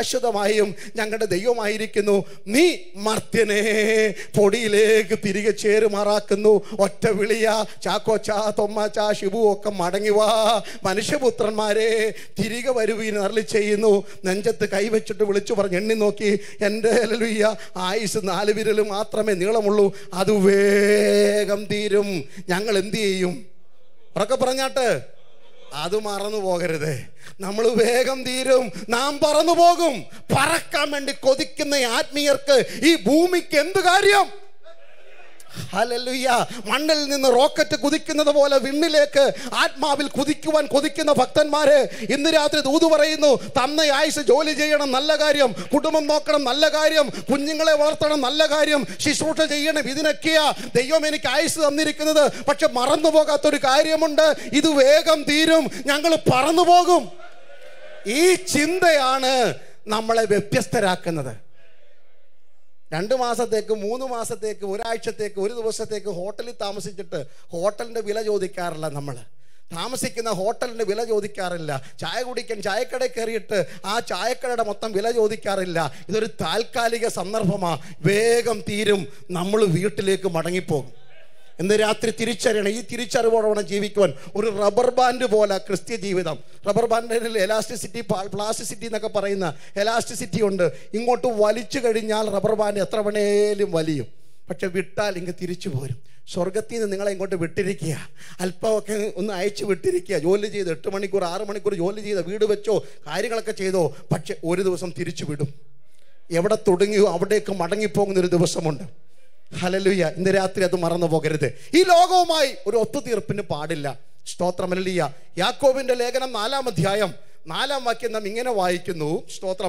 ശാശ്വതമായും ഞങ്ങളുടെ ദൈവമായിരിക്കുന്നു നീ മർത്യനെ പൊടിയിലേക്ക് തിരികെ ചേരുമാറാക്കുന്നു ഒറ്റ വിളിയ ചാക്കോച്ച തൊമ്മച്ച ഷിബു ഒക്കെ മടങ്ങി വാ മനുഷ്യപുത്രന്മാരെ തിരികെ വരുവീൻ അരളി ചെയ്യുന്നു നെഞ്ചത്ത് കൈവച്ചിട്ട് വിളിച്ചു പറഞ്ഞ് എണ്ണി നോക്കി എൻ്റെ ഹല്ലേലൂയ ആയുസ് നാല് വിരൽ മാത്രമേ നീളമുള്ളൂ അത് വേഗം തീരും ഞങ്ങൾ എന്ത് ചെയ്യും ഉറക്കെ പറഞ്ഞാട്ട് അത് മറന്നു പോകരുത് നമ്മൾ വേഗം തീരും നാം പറന്നു പോകും പറക്കാൻ വേണ്ടി കൊതിക്കുന്ന ഈ ആത്മീയർക്ക് ഈ ഭൂമിക്ക് എന്ത് കാര്യം ഹല്ലേലൂയ മണ്ണിൽ നിന്ന് റോക്കറ്റ് കുതിക്കുന്നത് പോലെ വിണ്ണിലേക്ക് ആത്മാവിൽ കുതിക്കുവാൻ കൊതിക്കുന്ന ഭക്തന്മാരെ ഇന്ന് രാത്രി ദൂത് പറയുന്നു തന്ന ആയുസ് ജോലി ചെയ്യണം നല്ല കാര്യം കുടുംബം നോക്കണം നല്ല കാര്യം കുഞ്ഞുങ്ങളെ വളർത്തണം നല്ല കാര്യം ശുശ്രൂഷ ചെയ്യണം ഇതിനൊക്കെയാ ദൈവം എനിക്ക് ആയുസ് തന്നിരിക്കുന്നത് പക്ഷെ മറന്നു പോകാത്തൊരു കാര്യമുണ്ട് ഇത് വേഗം തീരും ഞങ്ങൾ പറന്നു പോകും ഈ ചിന്തയാണ് നമ്മളെ വ്യത്യസ്തരാക്കുന്നത് രണ്ട് മാസത്തേക്ക് മൂന്ന് മാസത്തേക്ക് ഒരാഴ്ചത്തേക്ക് ഒരു ദിവസത്തേക്ക് ഹോട്ടലിൽ താമസിച്ചിട്ട് ഹോട്ടലിൻ്റെ വില ചോദിക്കാറില്ല നമ്മൾ താമസിക്കുന്ന ഹോട്ടലിൻ്റെ വില ചോദിക്കാറില്ല ചായ കുടിക്കാൻ ചായക്കടയിൽ കയറിയിട്ട് ആ ചായക്കടയുടെ മൊത്തം വില ചോദിക്കാറില്ല ഇതൊരു താൽക്കാലിക സന്ദർഭമാണ് വേഗം തീരും നമ്മൾ വീട്ടിലേക്ക് മടങ്ങിപ്പോകും ഇന്ന് രാത്രി തിരിച്ചറിയണം ഈ തിരിച്ചറിവോടെ വേണം ജീവിക്കുവാൻ ഒരു റബ്ബർ ബാൻഡ് പോലെ ക്രിസ്ത്യ ജീവിതം റബ്ബർ ബാൻഡിൽ എലാസ്റ്റിസിറ്റി പ്ലാസ്റ്റിസിറ്റി എന്നൊക്കെ പറയുന്ന എലാസ്റ്റിസിറ്റി ഉണ്ട് ഇങ്ങോട്ട് വലിച്ചു കഴിഞ്ഞാൽ റബ്ബർ ബാൻഡ് എത്ര വേണേലും വലിയും പക്ഷെ വിട്ടാൽ ഇങ്ങ് തിരിച്ചു പോരും സ്വർഗത്തിൽ നിന്ന് നിങ്ങളെ ഇങ്ങോട്ട് വിട്ടിരിക്കുക അല്പമൊക്കെ ഒന്ന് അയച്ചു വിട്ടിരിക്കുക ജോലി ചെയ്ത് എട്ട് മണിക്കൂർ ആറ് മണിക്കൂർ ജോലി ചെയ്ത വീട് വെച്ചോ കാര്യങ്ങളൊക്കെ ചെയ്തോ പക്ഷെ ഒരു ദിവസം തിരിച്ചു വിടും എവിടെ തുടങ്ങിയോ അവിടേക്ക് മടങ്ങിപ്പോകുന്ന ഒരു ദിവസമുണ്ട് ഹലലുയ ഇന്ന് രാത്രി അത് മറന്നു പോകരുത് ഈ ലോകവുമായി ഒരു ഒത്തുതീർപ്പിന് പാടില്ല സ്തോത്രമല്ലിയ യാക്കോബിന്റെ ലേഖനം നാലാം അധ്യായം നാലാം വാക്യം നാം ഇങ്ങനെ വായിക്കുന്നു സ്തോത്രം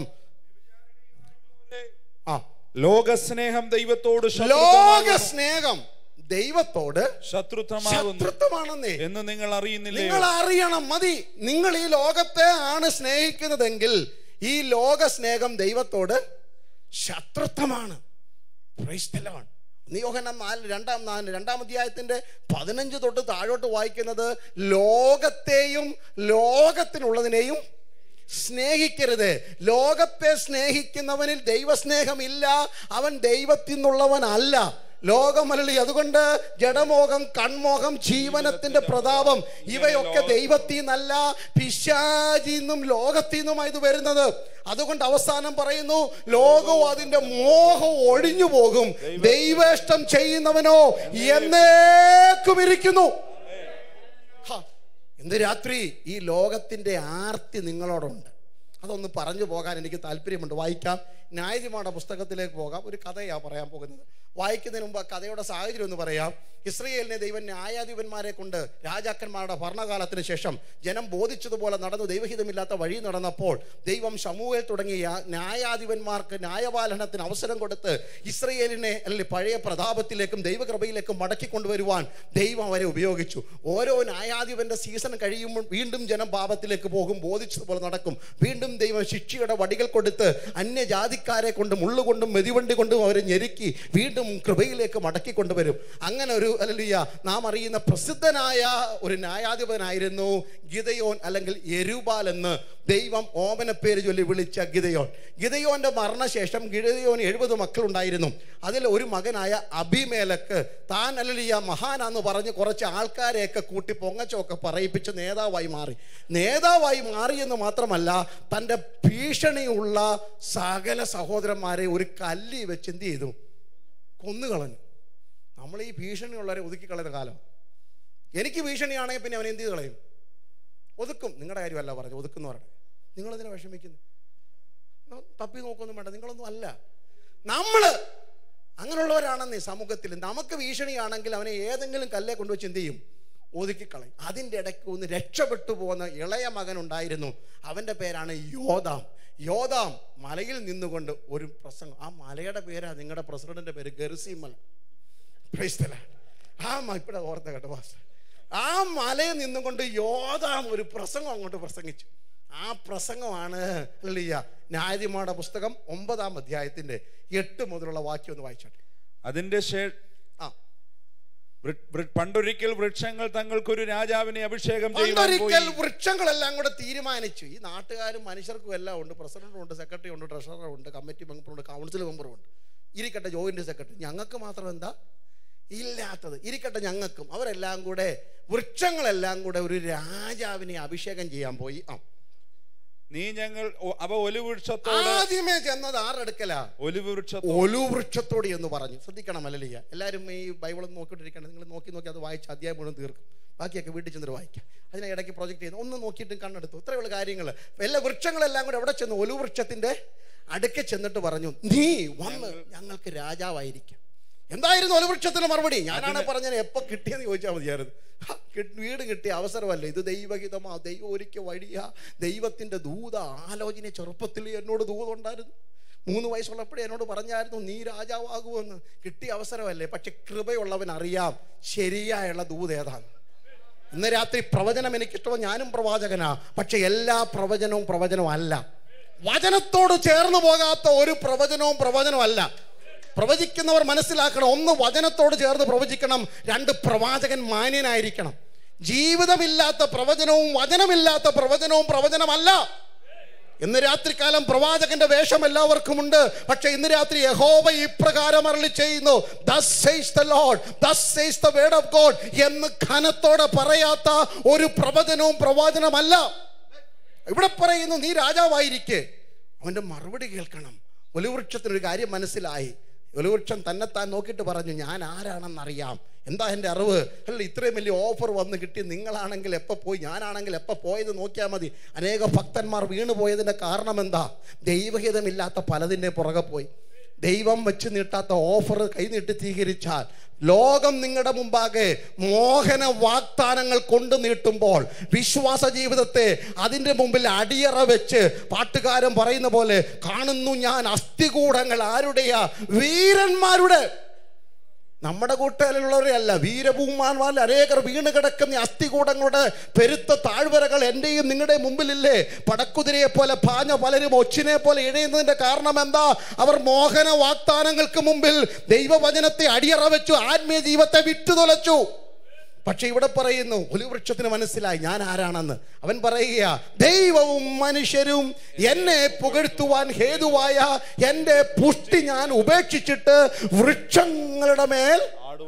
ആ ലോകസ്നേഹം ദൈവത്തോട് ലോക ശത്രുത്വമാകുന്നു. സ്നേഹം ദൈവത്തോട് ശത്രുത്വമാകുന്നു ശത്രുത്വമാണെന്നേ എന്ന് നിങ്ങൾ അറിയുന്നില്ലേ നിങ്ങൾ അറിയണം മതി നിങ്ങൾ ഈ ലോകത്തെ ആണ് സ്നേഹിക്കുന്നതെങ്കിൽ ഈ ലോക സ്നേഹം ദൈവത്തോട് ശത്രുത്വമാണ് Praise the Lord. നിയോഹനം നാല് രണ്ടാം നാല് രണ്ടാം അധ്യായത്തിന്റെ പതിനഞ്ച് തൊട്ട് താഴോട്ട് വായിക്കുന്നത് ലോകത്തെയും ലോകത്തിനുള്ളതിനെയും സ്നേഹിക്കരുത് ലോകത്തെ സ്നേഹിക്കുന്നവനിൽ ദൈവസ്നേഹമില്ല അവൻ ദൈവത്തിൽ നിന്നുള്ളവനല്ല ലോകമല്ലി അതുകൊണ്ട് ജഡമോഹം കൺമോഹം ജീവനത്തിന്റെ പ്രതാപം ഇവയൊക്കെ ദൈവത്തിൽ നിന്നല്ല പിശാചിൽ നിന്നും ലോകത്തിൽ നിന്നുമായി ഇത് വരുന്നത് അതുകൊണ്ട് അവസാനം പറയുന്നു ലോകവും അതിന്റെ മോഹം ഒഴിഞ്ഞു പോകും ദൈവേഷ്ടം ചെയ്യുന്നവനോ എന്നേക്കും ഇരിക്കുന്നു ഹ, ഇന്ന് രാത്രി ഈ ലോകത്തിന്റെ ആർത്തി നിങ്ങളോടുണ്ട് അതൊന്ന് പറഞ്ഞു പോകാൻ എനിക്ക് താല്പര്യമുണ്ട് വായിക്കാം ന്യായതിമാരുടെ പുസ്തകത്തിലേക്ക് പോകാം ഒരു കഥയാണ് പറയാൻ പോകുന്നത് വായിക്കുന്നതിന് മുമ്പ് ആ കഥയുടെ സാഹചര്യം ഒന്ന് പറയാം ഇസ്രയേലിനെ ദൈവം ന്യായാധിപന്മാരെ കൊണ്ട് രാജാക്കന്മാരുടെ ഭരണകാലത്തിന് ശേഷം ജനം ബോധിച്ചതുപോലെ നടന്നു ദൈവഹിതമില്ലാത്ത വഴി നടന്നപ്പോൾ ദൈവം സമൂഹയിൽ തുടങ്ങിയ ന്യായാധിപന്മാർക്ക് ന്യായപാലനത്തിന് അവസരം കൊടുത്ത് ഇസ്രയേലിനെ അല്ലെങ്കിൽ പഴയ പ്രതാപത്തിലേക്കും ദൈവകൃപയിലേക്കും മടക്കി കൊണ്ടുവരുവാൻ ദൈവം അവരെ ഉപയോഗിച്ചു ഓരോ ന്യായാധിപന്റെ സീസൺ കഴിയുമ്പോൾ വീണ്ടും ജനം പാപത്തിലേക്ക് പോകും ബോധിച്ചതുപോലെ നടക്കും വീണ്ടും ദൈവം ശിക്ഷയുടെ വടികൾ കൊടുത്ത് അന്യജാതിക്കാരെ കൊണ്ട് മുള്ളുകൊണ്ടും മെതിവണ്ടി കൊണ്ടും അവരെ ഞെരുക്കി വീണ്ടും കൃപയിലേക്ക് മടക്കി കൊണ്ടുവരും അങ്ങനെ ഒരു അല്ലല്ല നാം അറിയുന്ന പ്രസിദ്ധനായ ഒരു ന്യായാധിപനായിരുന്നു ഗിതയോൻ അല്ലെങ്കിൽ എരുബാൽ എന്ന് ദൈവം ഓമന പേര് ചൊല്ലി വിളിച്ച ഗിതയോൻ ഗിതയോന്റെ മരണശേഷം ഗിതയോന് എഴുപത് മക്കളുണ്ടായിരുന്നു അതിൽ ഒരു മകനായ അഭിമേലക്ക് താൻ അല്ലല്ല മഹാനാന്ന് പറഞ്ഞ് കുറച്ച് ആൾക്കാരെയൊക്കെ കൂട്ടി പൊങ്ങച്ചൊക്കെ പറയിപ്പിച്ച് നേതാവായി മാറി നേതാവായി മാറിയെന്ന് മാത്രമല്ല തൻ്റെ ഭീഷണിയുള്ള സകല സഹോദരന്മാരെ ഒരു കല്ലി വെച്ച് എന്ത് ചെയ്തു കൊന്നുകളഞ്ഞു നമ്മൾ ഈ ഭീഷണിയുള്ളവരെ ഒതുക്കി കളയുന്ന കാലം എനിക്ക് ഭീഷണിയാണെങ്കിൽ പിന്നെ അവൻ എന്ത് ചെയ്ത് കളയും ഒതുക്കും നിങ്ങളുടെ കാര്യമല്ല പറഞ്ഞു ഒതുക്കുന്നവരുടെ നിങ്ങളതിനെ വിഷമിക്കുന്നു ന- തപ്പി നോക്കൊന്നും വേണ്ട നിങ്ങളൊന്നും അല്ല നമ്മള് അങ്ങനെയുള്ളവരാണെന്നേ സമൂഹത്തിൽ നമുക്ക് ഭീഷണിയാണെങ്കിൽ അവനെ ഏതെങ്കിലും കല്ലെ കൊണ്ടുവച്ച് എന്ത് ചെയ്യും ഒതുക്കിക്കളയും അതിൻ്റെ ഇടയ്ക്ക് ഒന്ന് രക്ഷപ്പെട്ടു പോകുന്ന ഇളയ മകൻ ഉണ്ടായിരുന്നു അവൻ്റെ പേരാണ് യോദാം യോദാം മലയിൽ നിന്നുകൊണ്ട് ഒരു പ്രസംഗം ആ മലയുടെ പേരാ നിങ്ങളുടെ പ്രസിഡന്റിന്റെ പേര് ഗർസി മല Praise the Lord. ആ മ- ഇപ്പഴാ ഓർത്ത കേട്ടോ പാസ്റ്റർ. ആ മലയിൽ നിന്നും കൊണ്ട് യോധാം ഒരു പ്രസംഗം അങ്ങോട്ട് പ്രസംഗിച്ചു ആ പ്രസംഗമാണ് ലിയ ന്യായതിമാരുടെ പുസ്തകം ഒമ്പതാം അധ്യായത്തിന്റെ എട്ട് മുതലുള്ള വാക്യം ഒന്ന് വായിച്ചോട്ടെ അതിന്റെ ശേ ആ വൃ- വൃ- പണ്ടൊരിക്കൽ വൃക്ഷങ്ങൾ തങ്ങൾക്കൊരു രാജാവിനെ അഭിഷേകം ചെയ്യുവാൻ പണ്ടൊരിക്കൽ പോയി വൃക്ഷങ്ങളെല്ലാം കൂടെ തീരുമാനിച്ചു ഈ നാട്ടുകാരും മനുഷ്യർക്കും എല്ലാം ഉണ്ട് പ്രസിഡന്റും ഉണ്ട് സെക്രട്ടറി ഉണ്ട് ട്രഷറർ ഉണ്ട് കമ്മിറ്റി മെമ്പറുണ്ട് കൗൺസിൽ മെമ്പറും ഉണ്ട് ഇരിക്കട്ടെ ജോയിന്റ് സെക്രട്ടറി ഞങ്ങൾക്ക് മാത്രം എന്താ ഇല്ലാത്തത് ഇരിക്കട്ടെ ഞങ്ങൾക്കും അവരെല്ലാം കൂടെ വൃക്ഷങ്ങളെല്ലാം കൂടെ ഒരു രാജാവിനെ അഭിഷേകം ചെയ്യാൻ പോയി ആ നീ ഞങ്ങൾ ഒ- അവ ഒലിവൃക്ഷത്തോട് ആദ്യമേ ചെന്നത് ആറെടുക്കലാ ഒലിവൃക്ഷത്തോട് ഒലുവൃക്ഷത്തോട് എന്ന് പറഞ്ഞു ശ്രദ്ധിക്കണം അല്ലല്ല എല്ലാവരും ഈ ബൈബിൾ നോക്കിയിട്ടിരിക്കണം നിങ്ങൾ നോക്കി നോക്കി അത് വായിച്ച് അധ്യായം മുഴുവൻ തീർക്കും ബാക്കിയൊക്കെ വീട്ടിൽ ചെന്നിട്ട് വായിക്കാം അതിനെ ഇടയ്ക്ക് പ്രൊജക്ട് ചെയ്യുന്നു ഒന്ന് നോക്കിയിട്ട് കണ്ണെടുത്തു ഇത്രയുള്ള കാര്യങ്ങൾ എല്ലാ വൃക്ഷങ്ങളെല്ലാം കൂടെ എവിടെ ചെന്നു ഒലുവൃക്ഷത്തിന്റെ അടുക്കെ ചെന്നിട്ട് പറഞ്ഞു നീ വന്ന് ഞങ്ങൾക്ക് രാജാവായിരിക്കും എന്തായിരുന്നു ഒലുവൃക്ഷത്തിന് മറുപടി ഞാനാണ് പറഞ്ഞത് എപ്പോൾ കിട്ടിയെന്ന് ചോദിച്ചാൽ മതിയായിരുന്നു ഹ, കി- വീട് കിട്ടിയ അവസരമല്ല ഇത് ദൈവഹിതമാ ദൈവം ഒരിക്കൽ വഴിയാ ദൈവത്തിന്റെ ദൂത ആലോചന ചെറുപ്പത്തിൽ എന്നോട് ദൂതുണ്ടായിരുന്നു മൂന്ന് വയസ്സുള്ളപ്പോഴേ എന്നോട് പറഞ്ഞായിരുന്നു നീ രാജാവാകുമെന്ന് കിട്ടിയ അവസരമല്ലേ പക്ഷെ കൃപയുള്ളവൻ അറിയാം ശരിയായുള്ള ദൂത് ഏതാണ് ഇന്ന് രാത്രി പ്രവചനം എനിക്കിഷ്ടമോ ഞാനും പ്രവാചകനാ പക്ഷെ എല്ലാ പ്രവചനവും പ്രവചനവും അല്ല വചനത്തോട് ചേർന്ന് പോകാത്ത ഒരു പ്രവചനവും പ്രവചനമല്ല പ്രവചിക്കുന്നവർ മനസ്സിലാക്കണം ഒന്ന് വചനത്തോട് ചേർന്ന് പ്രവചിക്കണം രണ്ട് പ്രവാചകൻ മാന്യനായിരിക്കണം ജീവിതമില്ലാത്ത പ്രവചനവും വചനമില്ലാത്ത പ്രവചനവും പ്രവചനമല്ല ഇന്ന് രാത്രികാലം പ്രവാചകന്റെ വേഷം എല്ലാവർക്കും ഉണ്ട് പക്ഷെ ഇന്ന് രാത്രി യഹോവ ഇപ്രകാരം അരളി ചെയ്യുന്നു "Thus says the Lord, thus says the word of God" എന്ന് ഘനത്തോടെ പറയാത്ത ഒരു പ്രവചനവും പ്രവാചനമല്ല ഇവിടെ പറയുന്നു നീ രാജാവായിരിക്കെ അവന്റെ മറുപടി കേൾക്കണം ഒലിവൃക്ഷത്തിനൊരു കാര്യം മനസ്സിലായി ഒലിവൃക്ഷം തന്നെത്താൻ നോക്കിയിട്ട് പറഞ്ഞു ഞാൻ ആരാണെന്നറിയാം എന്താ എൻ്റെ അറിവ് അല്ല ഇത്രയും വലിയ ഓഫർ വന്ന് കിട്ടി നിങ്ങളാണെങ്കിൽ എപ്പോൾ പോയി ഞാനാണെങ്കിൽ എപ്പോൾ പോയത് നോക്കിയാൽ മതി അനേക ഭക്തന്മാർ വീണു പോയതിൻ്റെ കാരണം എന്താ ദൈവഹിതമില്ലാത്ത പലതിൻ്റെ പുറകെ പോയി ദൈവം വെച്ച് നീട്ടാത്ത ഓഫർ കൈനീട്ടി സ്വീകരിച്ചാൽ ലോകം നിങ്ങളുടെ മുമ്പാകെ മോഹന വാഗ്ദാനങ്ങൾ കൊണ്ടു നീട്ടുമ്പോൾ വിശ്വാസ ജീവിതത്തെ അതിൻ്റെ മുമ്പിൽ അടിയറ വെച്ച് പാട്ടുകാരൻ പറയുന്ന പോലെ കാണുന്നു ഞാൻ അസ്ഥികൂടങ്ങൾ ആരുടെയാ വീരന്മാരുടെ നമ്മുടെ കൂട്ടുകാരിലുള്ളവരെ അല്ല വീരഭൂമാന്മാർ അനേകർ വീണ് കിടക്കുന്ന ഈ അസ്ഥികൂടങ്ങളുടെ പെരുത്ത താഴ്വരകൾ എൻ്റെയും നിങ്ങളുടെയും മുമ്പിലില്ലേ പടക്കുതിരയെ പോലെ പാഞ്ഞ പലരും ഒച്ചിനെ പോലെ ഇഴയുന്നതിന്റെ കാരണം എന്താ അവർ മോഹന വാഗ്ദാനങ്ങൾക്ക് മുമ്പിൽ ദൈവവചനത്തെ അടിയറ വെച്ചു ആത്മീയ ജീവിതത്തെ വിട്ടുതൊലച്ചു പക്ഷെ ഇവിടെ പറയുന്നു ഒലിവൃക്ഷത്തിന് മനസ്സിലായി ഞാൻ ആരാണെന്ന് അവൻ പറയുക ദൈവവും മനുഷ്യരും എന്നെ പുകഴ്ത്തുവാൻ ഹേതുവായ എൻ്റെ പുഷ്ടി ഞാൻ ഉപേക്ഷിച്ചിട്ട് വൃക്ഷങ്ങളുടെ മേൽ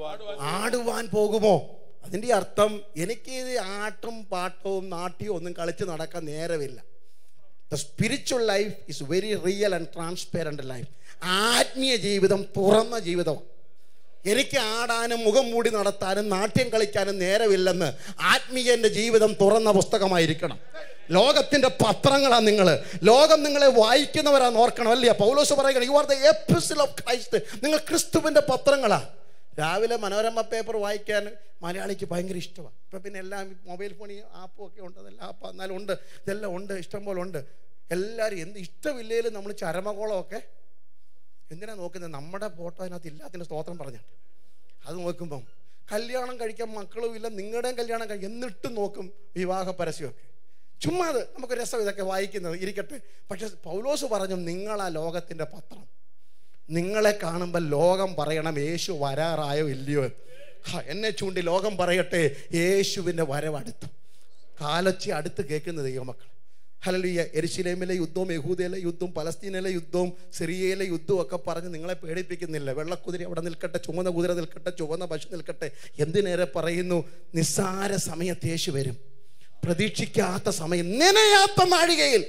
ആടുവാൻ പോകുമോ അതിൻ്റെ അർത്ഥം എനിക്ക് ഇത് ആട്ടും പാട്ടവും നാട്യവും ഒന്നും കളിച്ച് നടക്കാൻ നേരമില്ല the spiritual life is very real and transparent life ആത്മീയ ജീവിതം തുറന്ന ജീവിതമാണ് എനിക്ക് ആടാനും മുഖം മൂടി നടത്താനും നാട്യം കളിക്കാനും നേരമില്ലെന്ന് ആത്മീയന്റെ ജീവിതം തുറന്ന പുസ്തകമായിരിക്കണം ലോകത്തിന്റെ പത്രങ്ങളാണ് നിങ്ങൾ ലോകം നിങ്ങളെ വായിക്കുന്നവരാന്ന് ഓർക്കണം അല്ലേ പൗലോസ് പറയുകയാണ് you are the epistle of Christ നിങ്ങൾ ക്രിസ്തുവിന്റെ പത്രങ്ങളാ രാവിലെ മനോരമ പേപ്പർ വായിക്കാൻ മലയാളിക്ക് ഭയങ്കര ഇഷ്ടമാണ് ഇപ്പം പിന്നെ എല്ലാം മൊബൈൽ ഫോണിൽ ആപ്പും ഒക്കെ ഉണ്ട് അതെല്ലാം ആപ്പ് എന്നാലും ഉണ്ട് ഇതെല്ലാം ഉണ്ട് ഇഷ്ടം പോലെ ഉണ്ട് എല്ലാവരും എന്ത് ഇഷ്ടമില്ലേലും നമ്മൾ ചരമകോളമൊക്കെ എന്തിനാ നോക്കുന്നത് നമ്മുടെ ഫോട്ടോ അതിനകത്ത് ഇല്ലാത്തതിൻ്റെ സ്തോത്രം പറഞ്ഞിട്ട് അത് നോക്കുമ്പം കല്യാണം കഴിക്കാൻ മക്കളും ഇല്ല നിങ്ങളുടെയും കല്യാണം കഴിക്കും എന്നിട്ടും നോക്കും വിവാഹ പരസ്യമൊക്കെ ചുമ്മാ അത് നമുക്ക് രസം ഇതൊക്കെ വായിക്കുന്നത് ഇരിക്കട്ടെ പക്ഷെ പൗലോസ് പറഞ്ഞു നിങ്ങളാ ലോകത്തിൻ്റെ പത്രം നിങ്ങളെ കാണുമ്പോൾ ലോകം പറയണം യേശു വരാറായോ ഇല്ലയോ എന്ന്. ഹാ, എന്നെ ചൂണ്ടി ലോകം പറയട്ടെ യേശുവിൻ്റെ വരവടുത്തു കാലൊച്ചി അടുത്ത് കേൾക്കുന്ന ദൈവമക്കൾ ഹലലിയ എരിശിലേമിലെ യുദ്ധവും യഹൂദയിലെ യുദ്ധവും പലസ്തീനിലെ യുദ്ധവും സിറിയയിലെ യുദ്ധവും ഒക്കെ പറഞ്ഞ് നിങ്ങളെ പേടിപ്പിക്കുന്നില്ല വെള്ളക്കുതിര അവിടെ നിൽക്കട്ടെ ചുവന്ന കുതിര നിൽക്കട്ടെ ചുവന്ന പശു നിൽക്കട്ടെ എന്തിനേറെ പറയുന്നു നിസ്സാര സമയത്ത് യേശു വരും പ്രതീക്ഷിക്കാത്ത സമയം നനയാത്ത നാഴികയിൽ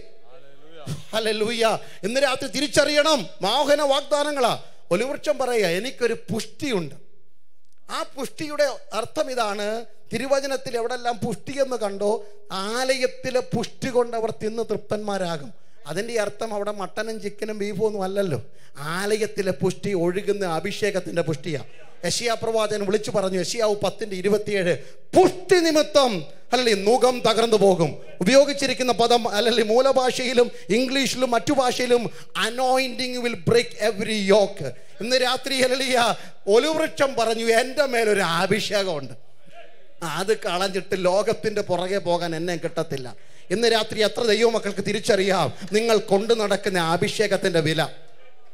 ഹല്ലേലൂയ ഇന്ന് രാത്രി തിരിച്ചറിയണം മോഹന വാഗ്ദാനങ്ങളാ ഒലിവൃക്ഷം പറയുക എനിക്കൊരു പുഷ്ടിയുണ്ട് ആ പുഷ്ടിയുടെ അർത്ഥം ഇതാണ് തിരുവചനത്തിൽ എവിടെല്ലാം പുഷ്ടി എന്ന് കണ്ടോ ആലയത്തിലെ പുഷ്ടി കൊണ്ട് അവർ തിന്ന് തൃപ്തന്മാരാകും അതിൻ്റെ അർത്ഥം അവിടെ മട്ടനും ചിക്കനും ബീഫും ഒന്നും അല്ലല്ലോ ആലയത്തിലെ പുഷ്ടി ഒഴുകുന്ന അഭിഷേകത്തിന്റെ പുഷ്ടിയാ യശിയാ പ്രവാചകൻ വിളിച്ചു പറഞ്ഞു യശിയാവ് പത്തിന്റെ ഇരുപത്തിയേഴ് പുഷ്ടി നിമിത്തം അല്ലല്ലേ മുഖം തകർന്നു പോകും ഉപയോഗിച്ചിരിക്കുന്ന പദം അല്ലല്ലേ മൂലഭാഷയിലും ഇംഗ്ലീഷിലും മറ്റു ഭാഷയിലും anointing will break every yoke ഇന്ന് രാത്രി അല്ലലിയ ഒലുവൃക്ഷം പറഞ്ഞു എൻ്റെ മേലൊരു അഭിഷേകമുണ്ട് അത് കളഞ്ഞിട്ട് ലോകത്തിന്റെ പുറകെ പോകാൻ എന്നെ കിട്ടത്തില്ല ഇന്ന് രാത്രി എത്ര ദൈവമക്കൾക്ക് തിരിച്ചറിയാം നിങ്ങൾ കൊണ്ടു നടക്കുന്ന അഭിഷേകത്തിന്റെ വില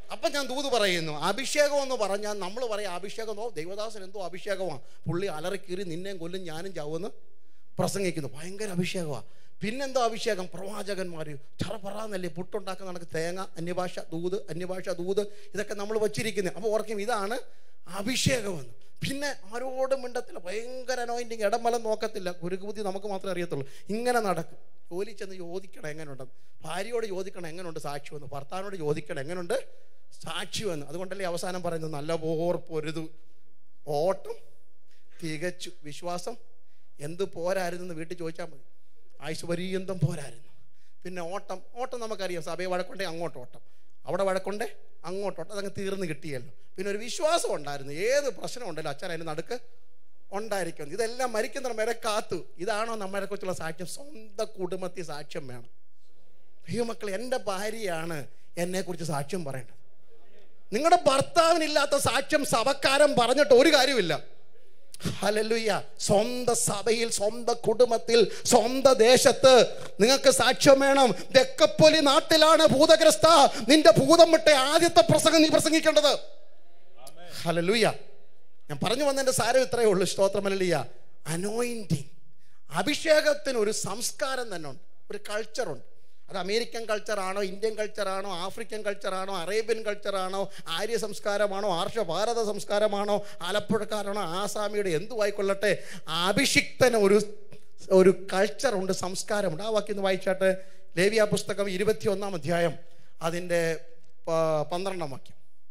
അപ്പം ഞാൻ ദൂത് പറയുന്നു അഭിഷേകം എന്ന് പറഞ്ഞാൽ നമ്മൾ പറയും അഭിഷേകം ഓ ദൈവദാസൻ എന്തോ അഭിഷേകമാണ് പുള്ളി അലറിക്കീറി നിന്നെയും കൊല്ലും ഞാനും ചാവുമെന്ന് പ്രസംഗിക്കുന്നു ഭയങ്കര അഭിഷേകമാണ് പിന്നെന്തോ അഭിഷേകം പ്രവാചകന്മാർ ചറപറാന്നല്ലേ പുട്ടുണ്ടാക്കുന്ന കണക്ക് തേങ്ങ അന്യഭാഷ ദൂത് അന്യഭാഷ ദൂത് ഇതൊക്കെ നമ്മൾ വച്ചിരിക്കുന്നത് അപ്പോൾ ഓർക്കും ഇതാണ് അഭിഷേകമെന്ന് പിന്നെ ആരോടും മിണ്ടത്തില്ല ഭയങ്കര അനോയിൻറ്റിങ് ഇടമലം നോക്കത്തില്ല കുരുക്കുബുദ്ധി നമുക്ക് മാത്രമേ അറിയത്തുള്ളൂ ഇങ്ങനെ നടക്കും ജോലി ചെന്ന് ചോദിക്കണം എങ്ങനെയുണ്ടെന്ന് ഭാര്യയോട് ചോദിക്കണം എങ്ങനെയുണ്ട് സാക്ഷ്യമെന്ന് ഭർത്താവിനോട് ചോദിക്കണം എങ്ങനെയുണ്ട് സാക്ഷ്യമെന്ന് അതുകൊണ്ടല്ലേ അവസാനം പറയുന്നത് നല്ല പോർ പൊരുതു ഓട്ടം തികച്ചു വിശ്വാസം എന്ത് പോരായിരുന്നെന്ന് വീട്ടിൽ ചോദിച്ചാൽ മതി ആയുസ് പര്യന്തം പോരായിരുന്നു പിന്നെ ഓട്ടം ഓട്ടം നമുക്കറിയാം സഭയെ വഴക്കൊണ്ടേ അങ്ങോട്ട് ഓട്ടം അവിടെ വഴക്കൊണ്ടേ അങ്ങോട്ട് ഓട്ടം അതങ്ങ് തീർന്ന് കിട്ടിയല്ലോ പിന്നെ ഒരു വിശ്വാസം ഉണ്ടായിരുന്നു ഏത് പ്രശ്നം ഉണ്ടല്ലോ അച്ഛൻ അതിന് നടുക്ക് ഉണ്ടായിരിക്കും ഇതെല്ലാം മരിക്കുന്നിടം വരെ കാത്തു ഇതാണോ നമ്മളെ കുറിച്ചുള്ള സാക്ഷ്യം സ്വന്തം കുടുംബത്തിൽ സാക്ഷ്യം വേണം ദൈവമക്കൾ എൻ്റെ ഭാര്യയാണ് എന്നെക്കുറിച്ച് സാക്ഷ്യം പറയേണ്ടത് നിങ്ങളുടെ ഭർത്താവിനില്ലാത്ത സാക്ഷ്യം സഭക്കാരൻ പറഞ്ഞിട്ട് ഒരു കാര്യമില്ല ഹലലുയ്യ സ്വന്തം സഭയിൽ സ്വന്തം കുടുംബത്തിൽ സ്വന്തം ദേശത്ത് നിങ്ങൾക്ക് സാക്ഷ്യം വേണം തെക്കപ്പൊലി നാട്ടിലാണ് ഭൂതഗ്രസ്ത നിന്റെ ഭൂതം വിട്ട ആദ്യത്തെ പ്രസംഗം നീ പ്രസംഗിക്കേണ്ടത് ഹലലുയ്യ ഞാൻ പറഞ്ഞു വന്നതിൻ്റെ സാരം ഇത്രയേ ഉള്ളൂ സ്തോത്രമല്ലിയ അനോയിൻറ്റിങ് അഭിഷേകത്തിന് ഒരു സംസ്കാരം തന്നെ ഉണ്ട് ഒരു കൾച്ചറുണ്ട് അത് അമേരിക്കൻ കൾച്ചറാണോ ഇന്ത്യൻ കൾച്ചറാണോ ആഫ്രിക്കൻ കൾച്ചറാണോ അറേബ്യൻ കൾച്ചറാണോ ആര്യ സംസ്കാരമാണോ ആർഷ ഭാരത സംസ്കാരമാണോ ആലപ്പുഴക്കാരാണോ ആസാമിയുടെ എന്തു ആയിക്കൊള്ളട്ടെ അഭിഷിക്തന് ഒരു ഒരു കൾച്ചറുണ്ട് സംസ്കാരമുണ്ട് ആ വാക്യം ഒന്ന് വായിച്ചാട്ട് ലേവിയ പുസ്തകം ഇരുപത്തി ഒന്നാം അധ്യായം അതിൻ്റെ പ- പന്ത്രണ്ടാം വാക്യം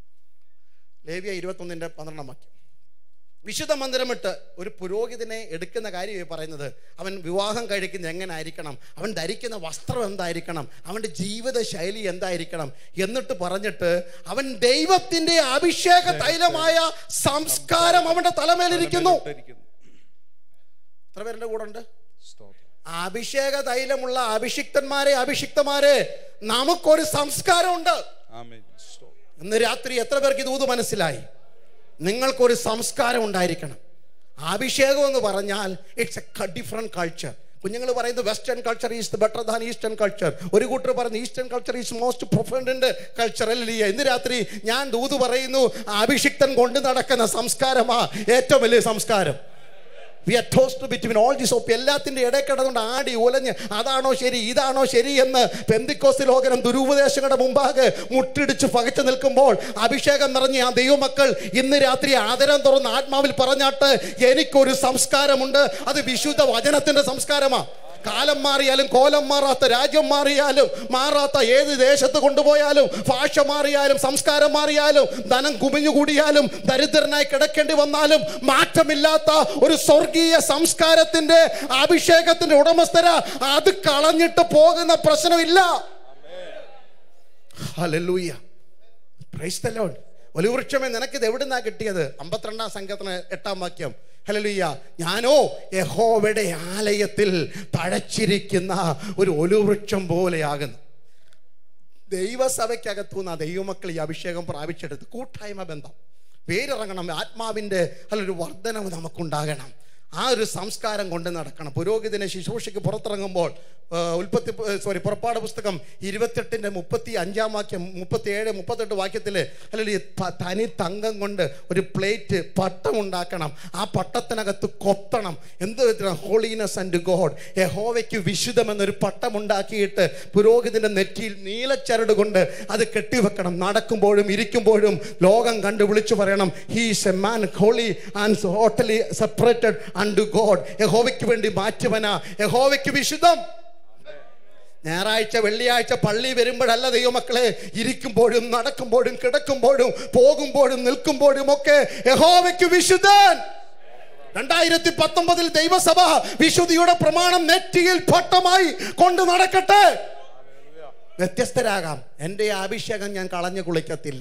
ലേവിയ ഇരുപത്തൊന്നിൻ്റെ പന്ത്രണ്ടാം വാക്യം വിശുദ്ധ മന്ദിരമിട്ട് ഒരു പുരോഹിതനെ എടുക്കുന്ന കാര്യം പറയുന്നത് അവൻ വിവാഹം കഴിക്കുന്നത് എങ്ങനായിരിക്കണം അവൻ ധരിക്കുന്ന വസ്ത്രം എന്തായിരിക്കണം അവൻ്റെ ജീവിത ശൈലി എന്തായിരിക്കണം എന്നിട്ട് പറഞ്ഞിട്ട് അവൻ ദൈവത്തിൻ്റെ അഭിഷേക തൈലമായ സംസ്കാരം അവൻ്റെ തലമേലിരിക്കുന്നു ഇട്ടിരിക്കുന്നു. എത്ര പേരുടെ കൂടെ ഉണ്ട് സ്തോത്രം. അഭിഷേക തൈലമുള്ള അഭിഷിക്തന്മാരെ അഭിഷിക്തമാരെ നമുക്കൊരു സംസ്കാരമുണ്ട് ആമേൻ. സ്തോത്രം. ഇന്ന് രാത്രി എത്ര പേർക്ക് ഇത് ഊത് മനസ്സിലായി നിങ്ങൾക്കൊരു സംസ്കാരം ഉണ്ടായിരിക്കണം അഭിഷേകം എന്ന് പറഞ്ഞാൽ ഇറ്റ്സ് എ ഡിഫറെൻറ്റ് കൾച്ചർ കുഞ്ഞുങ്ങൾ പറയുന്നത് western culture is better than eastern culture ഒരു കൂട്ടർ പറയുന്നു eastern culture is most profound culture അല്ലേ ഇന്ന് രാത്രി ഞാൻ ദൂത് പറയുന്നു അഭിഷിക്തൻ കൊണ്ട് നടക്കുന്ന സംസ്കാരമാ ഏറ്റവും വലിയ സംസ്കാരം we are tossed between all this ഓപ്പ് എല്ലാത്തിൻ്റെ ഇടയിൽ കിടന്നുകൊണ്ട് ആടി ഉലഞ്ഞ് അതാണോ ശരി ഇതാണോ ശരി എന്ന് പെന്തിക്കോസ് ലോകനം ദുരുപദേശങ്ങളുടെ മുമ്പാകെ മുട്ടിടിച്ച് പകച്ചു നിൽക്കുമ്പോൾ അഭിഷേകം നിറഞ്ഞ ആ ദൈവമക്കൾ ഇന്ന് രാത്രി ആദരം തുറന്ന് ആത്മാവിൽ പറഞ്ഞാട്ട് എനിക്കൊരു സംസ്കാരമുണ്ട് അത് വിശുദ്ധ വചനത്തിൻ്റെ സംസ്കാരമാണ് കാലം മാറിയാലും കോലം മാറാത്ത രാജ്യം മാറിയാലും മാറാത്ത ഏത് ദേശത്ത് കൊണ്ടുപോയാലും ഭാഷ മാറിയാലും സംസ്കാരം മാറിയാലും ധനം കുമിഞ്ഞുകൂടിയാലും ദരിദ്രനായി കിടക്കേണ്ടി വന്നാലും മാറ്റമില്ലാത്ത ഒരു സ്വർഗീയ സംസ്കാരത്തിന്റെ അഭിഷേകത്തിന്റെ ഉടമസ്ഥര അത് കളഞ്ഞിട്ട് പോകുന്ന പ്രശ്നമില്ല ഹല്ലേലൂയ പ്രൈസ് ദ ലോർഡ് ഒലിവൃക്ഷമേ നിനക്കിത് എവിടുന്നാ കിട്ടിയത് അമ്പത്തിരണ്ടാം സംഘത്തിന് എട്ടാം വാക്യം ഹല്ലേലൂയ ഞാനോ യഹോവയുടെ ആലയത്തിൽ തഴച്ചിരിക്കുന്ന ഒരു ഒലിവൃക്ഷം പോലെയാകുന്നു ദൈവസഭയ്ക്കകത്തുനിന്ന് ആ ദൈവമക്കൾ ഈ അഭിഷേകം പ്രാപിച്ചെടുത്ത് കൂട്ടായ്മ ബന്ധം പേരിറങ്ങണം ആത്മാവിൻ്റെ അല്ലൊരു വർധനവ് നമുക്കുണ്ടാകണം ആ ഒരു സംസ്കാരം കൊണ്ട് നടക്കണം പുരോഹിതനെ ശുശ്രൂഷയ്ക്ക് പുറത്തിറങ്ങുമ്പോൾ ആ, ഉൽപ്പത്തി സോറി പുറപ്പാട് പുസ്തകം ഇരുപത്തെട്ടിൻ്റെ മുപ്പത്തി അഞ്ചാം വാക്യം മുപ്പത്തി ഏഴ് മുപ്പത്തെട്ട് വാക്യത്തിൽ അല്ലെങ്കിൽ ഈ ത- തനി തങ്കം കൊണ്ട് ഒരു പ്ലേറ്റ് പട്ടം ഉണ്ടാക്കണം ആ പട്ടത്തിനകത്ത് കൊത്തണം എന്ത് ഹോളിനെസ് ആൻഡ് ഗോഡ് യഹോവയ്ക്ക് വിശുദ്ധം എന്നൊരു പട്ടം ഉണ്ടാക്കിയിട്ട് പുരോഹിതന്റെ നെറ്റിയിൽ നീലച്ചരട് കൊണ്ട് അത് കെട്ടിവെക്കണം നടക്കുമ്പോഴും ഇരിക്കുമ്പോഴും ലോകം കണ്ട് വിളിച്ചു പറയണം he's a man holy and totally separated unto God യഹോവയ്ക്ക് വേണ്ടി മാറ്റുവന യഹോവയ്ക്ക് വിശുദ്ധം ഞായറാഴ്ച വെള്ളിയാഴ്ച പള്ളി വരുമ്പോഴല്ല ദൈവമക്കളെ ഇരിക്കുമ്പോഴും നടക്കുമ്പോഴും കിടക്കുമ്പോഴും പോകുമ്പോഴും നിൽക്കുമ്പോഴും ഒക്കെ യഹോവയ്ക്ക് വിശുദ്ധൻ രണ്ടായിരത്തി പത്തൊമ്പതിൽ ദൈവസഭ വിശുദ്ധിയുടെ പ്രമാണം നെറ്റിയിൽ പട്ടമായി കൊണ്ട് നടക്കട്ടെ വ്യത്യസ്തരാകാം എൻ്റെ അഭിഷേകം ഞാൻ കളഞ്ഞു കുളിക്കത്തില്ല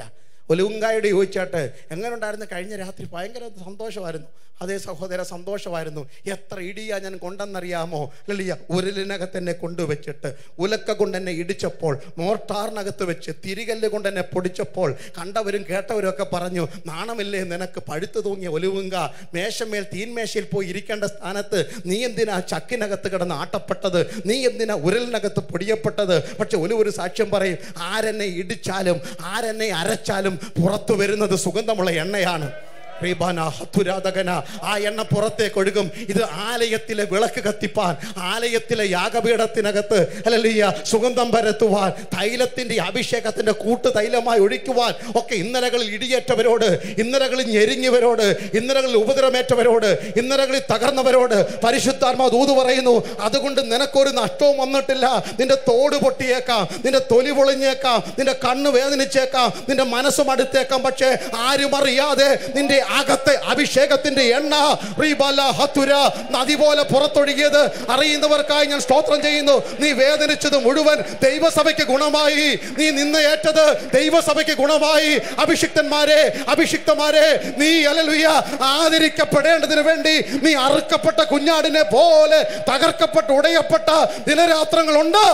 ഒലുങ്കായോട് ചോദിച്ചാട്ട് എങ്ങനെ ഉണ്ടായിരുന്നു കഴിഞ്ഞ രാത്രി ഭയങ്കര സന്തോഷമായിരുന്നു അതേ സഹോദര സന്തോഷമായിരുന്നു എത്ര ഇടിയാ ഞാൻ കൊണ്ടെന്നറിയാമോ ലളിയ ഉരലിനകത്ത് എന്നെ കൊണ്ടുവച്ചിട്ട് ഉലക്ക കൊണ്ട് എന്നെ ഇടിച്ചപ്പോൾ മോർട്ടാറിനകത്ത് വെച്ച് തിരികല്ല് കൊണ്ട് എന്നെ പൊടിച്ചപ്പോൾ കണ്ടവരും കേട്ടവരും ഒക്കെ പറഞ്ഞു നാണമില്ലേ നിനക്ക് പഴുത്തു തൂങ്ങിയ ഒലുവുങ്ക മേശമേൽ തീൻമേശയിൽ പോയി ഇരിക്കേണ്ട സ്ഥാനത്ത് നീ എന്തിനാ ചക്കിനകത്ത് കിടന്ന് ആട്ടപ്പെട്ടത് നീ എന്തിനാ ഉരലിനകത്ത് പൊടിയപ്പെട്ടത് പക്ഷെ ഒരു ഒരു സാക്ഷ്യം പറയും ആരെന്നെ ഇടിച്ചാലും ആരെന്നെ അരച്ചാലും പുറത്തു വരുന്നത് സുഗന്ധമുള്ള എണ്ണയാണ് റീബാന ഹത്തുരാധകന ആ എണ്ണ പുറത്തേക്ക് ഒഴുകും ഇത് ആലയത്തിലെ വിളക്ക് കത്തിപ്പാൻ ആലയത്തിലെ യാഗപീഠത്തിനകത്ത് അല്ലല്ലയ്യ സുഗന്ധം പരത്തുവാൻ തൈലത്തിന്റെ അഭിഷേകത്തിന്റെ കൂട്ട് തൈലമായി ഒഴിക്കുവാൻ ഒക്കെ ഇന്നലകളിൽ ഇടിയേറ്റവരോട് ഇന്നലകളിൽ ഞെരിഞ്ഞവരോട് ഇന്നലകളിൽ ഉപദ്രവമേറ്റവരോട് ഇന്നലകളിൽ തകർന്നവരോട് പരിശുദ്ധാത്മാ ദൂത് പറയുന്നു അതുകൊണ്ട് നിനക്കൊരു നഷ്ടവും വന്നിട്ടില്ല നിന്റെ തോട് പൊട്ടിയേക്കാം നിന്റെ തൊലി പൊളിഞ്ഞേക്കാം നിന്റെ കണ്ണ് വേദനിച്ചേക്കാം നിന്റെ മനസ്സും അടുത്തേക്കാം പക്ഷേ ആരും അറിയാതെ നിന്റെ അകത്തെ അഭിഷേകത്തിന്റെ എണ്ണ റീബാല ഹത്തുര നദി പോലെ പുറത്തൊഴുകിയത് അറിയുന്നവർക്കായി ഞാൻ സ്തോത്രം ചെയ്യുന്നു നീ വേദനിച്ചത് മുഴുവൻ ദൈവസഭയ്ക്ക് ഗുണമായി നീ നിന്നയേറ്റത് ദൈവസഭയ്ക്ക് ഗുണമായി അഭിഷിക്തന്മാരെ അഭിഷിക്തമാരെ നീ അലലുയ ആദരിക്കപ്പെടേണ്ടതിന് വേണ്ടി നീ അറുക്കപ്പെട്ട കുഞ്ഞാടിനെ പോലെ തകർക്കപ്പെട്ട് ഉടയപ്പെട്ട ദിനരാത്രങ്ങളുണ്ട്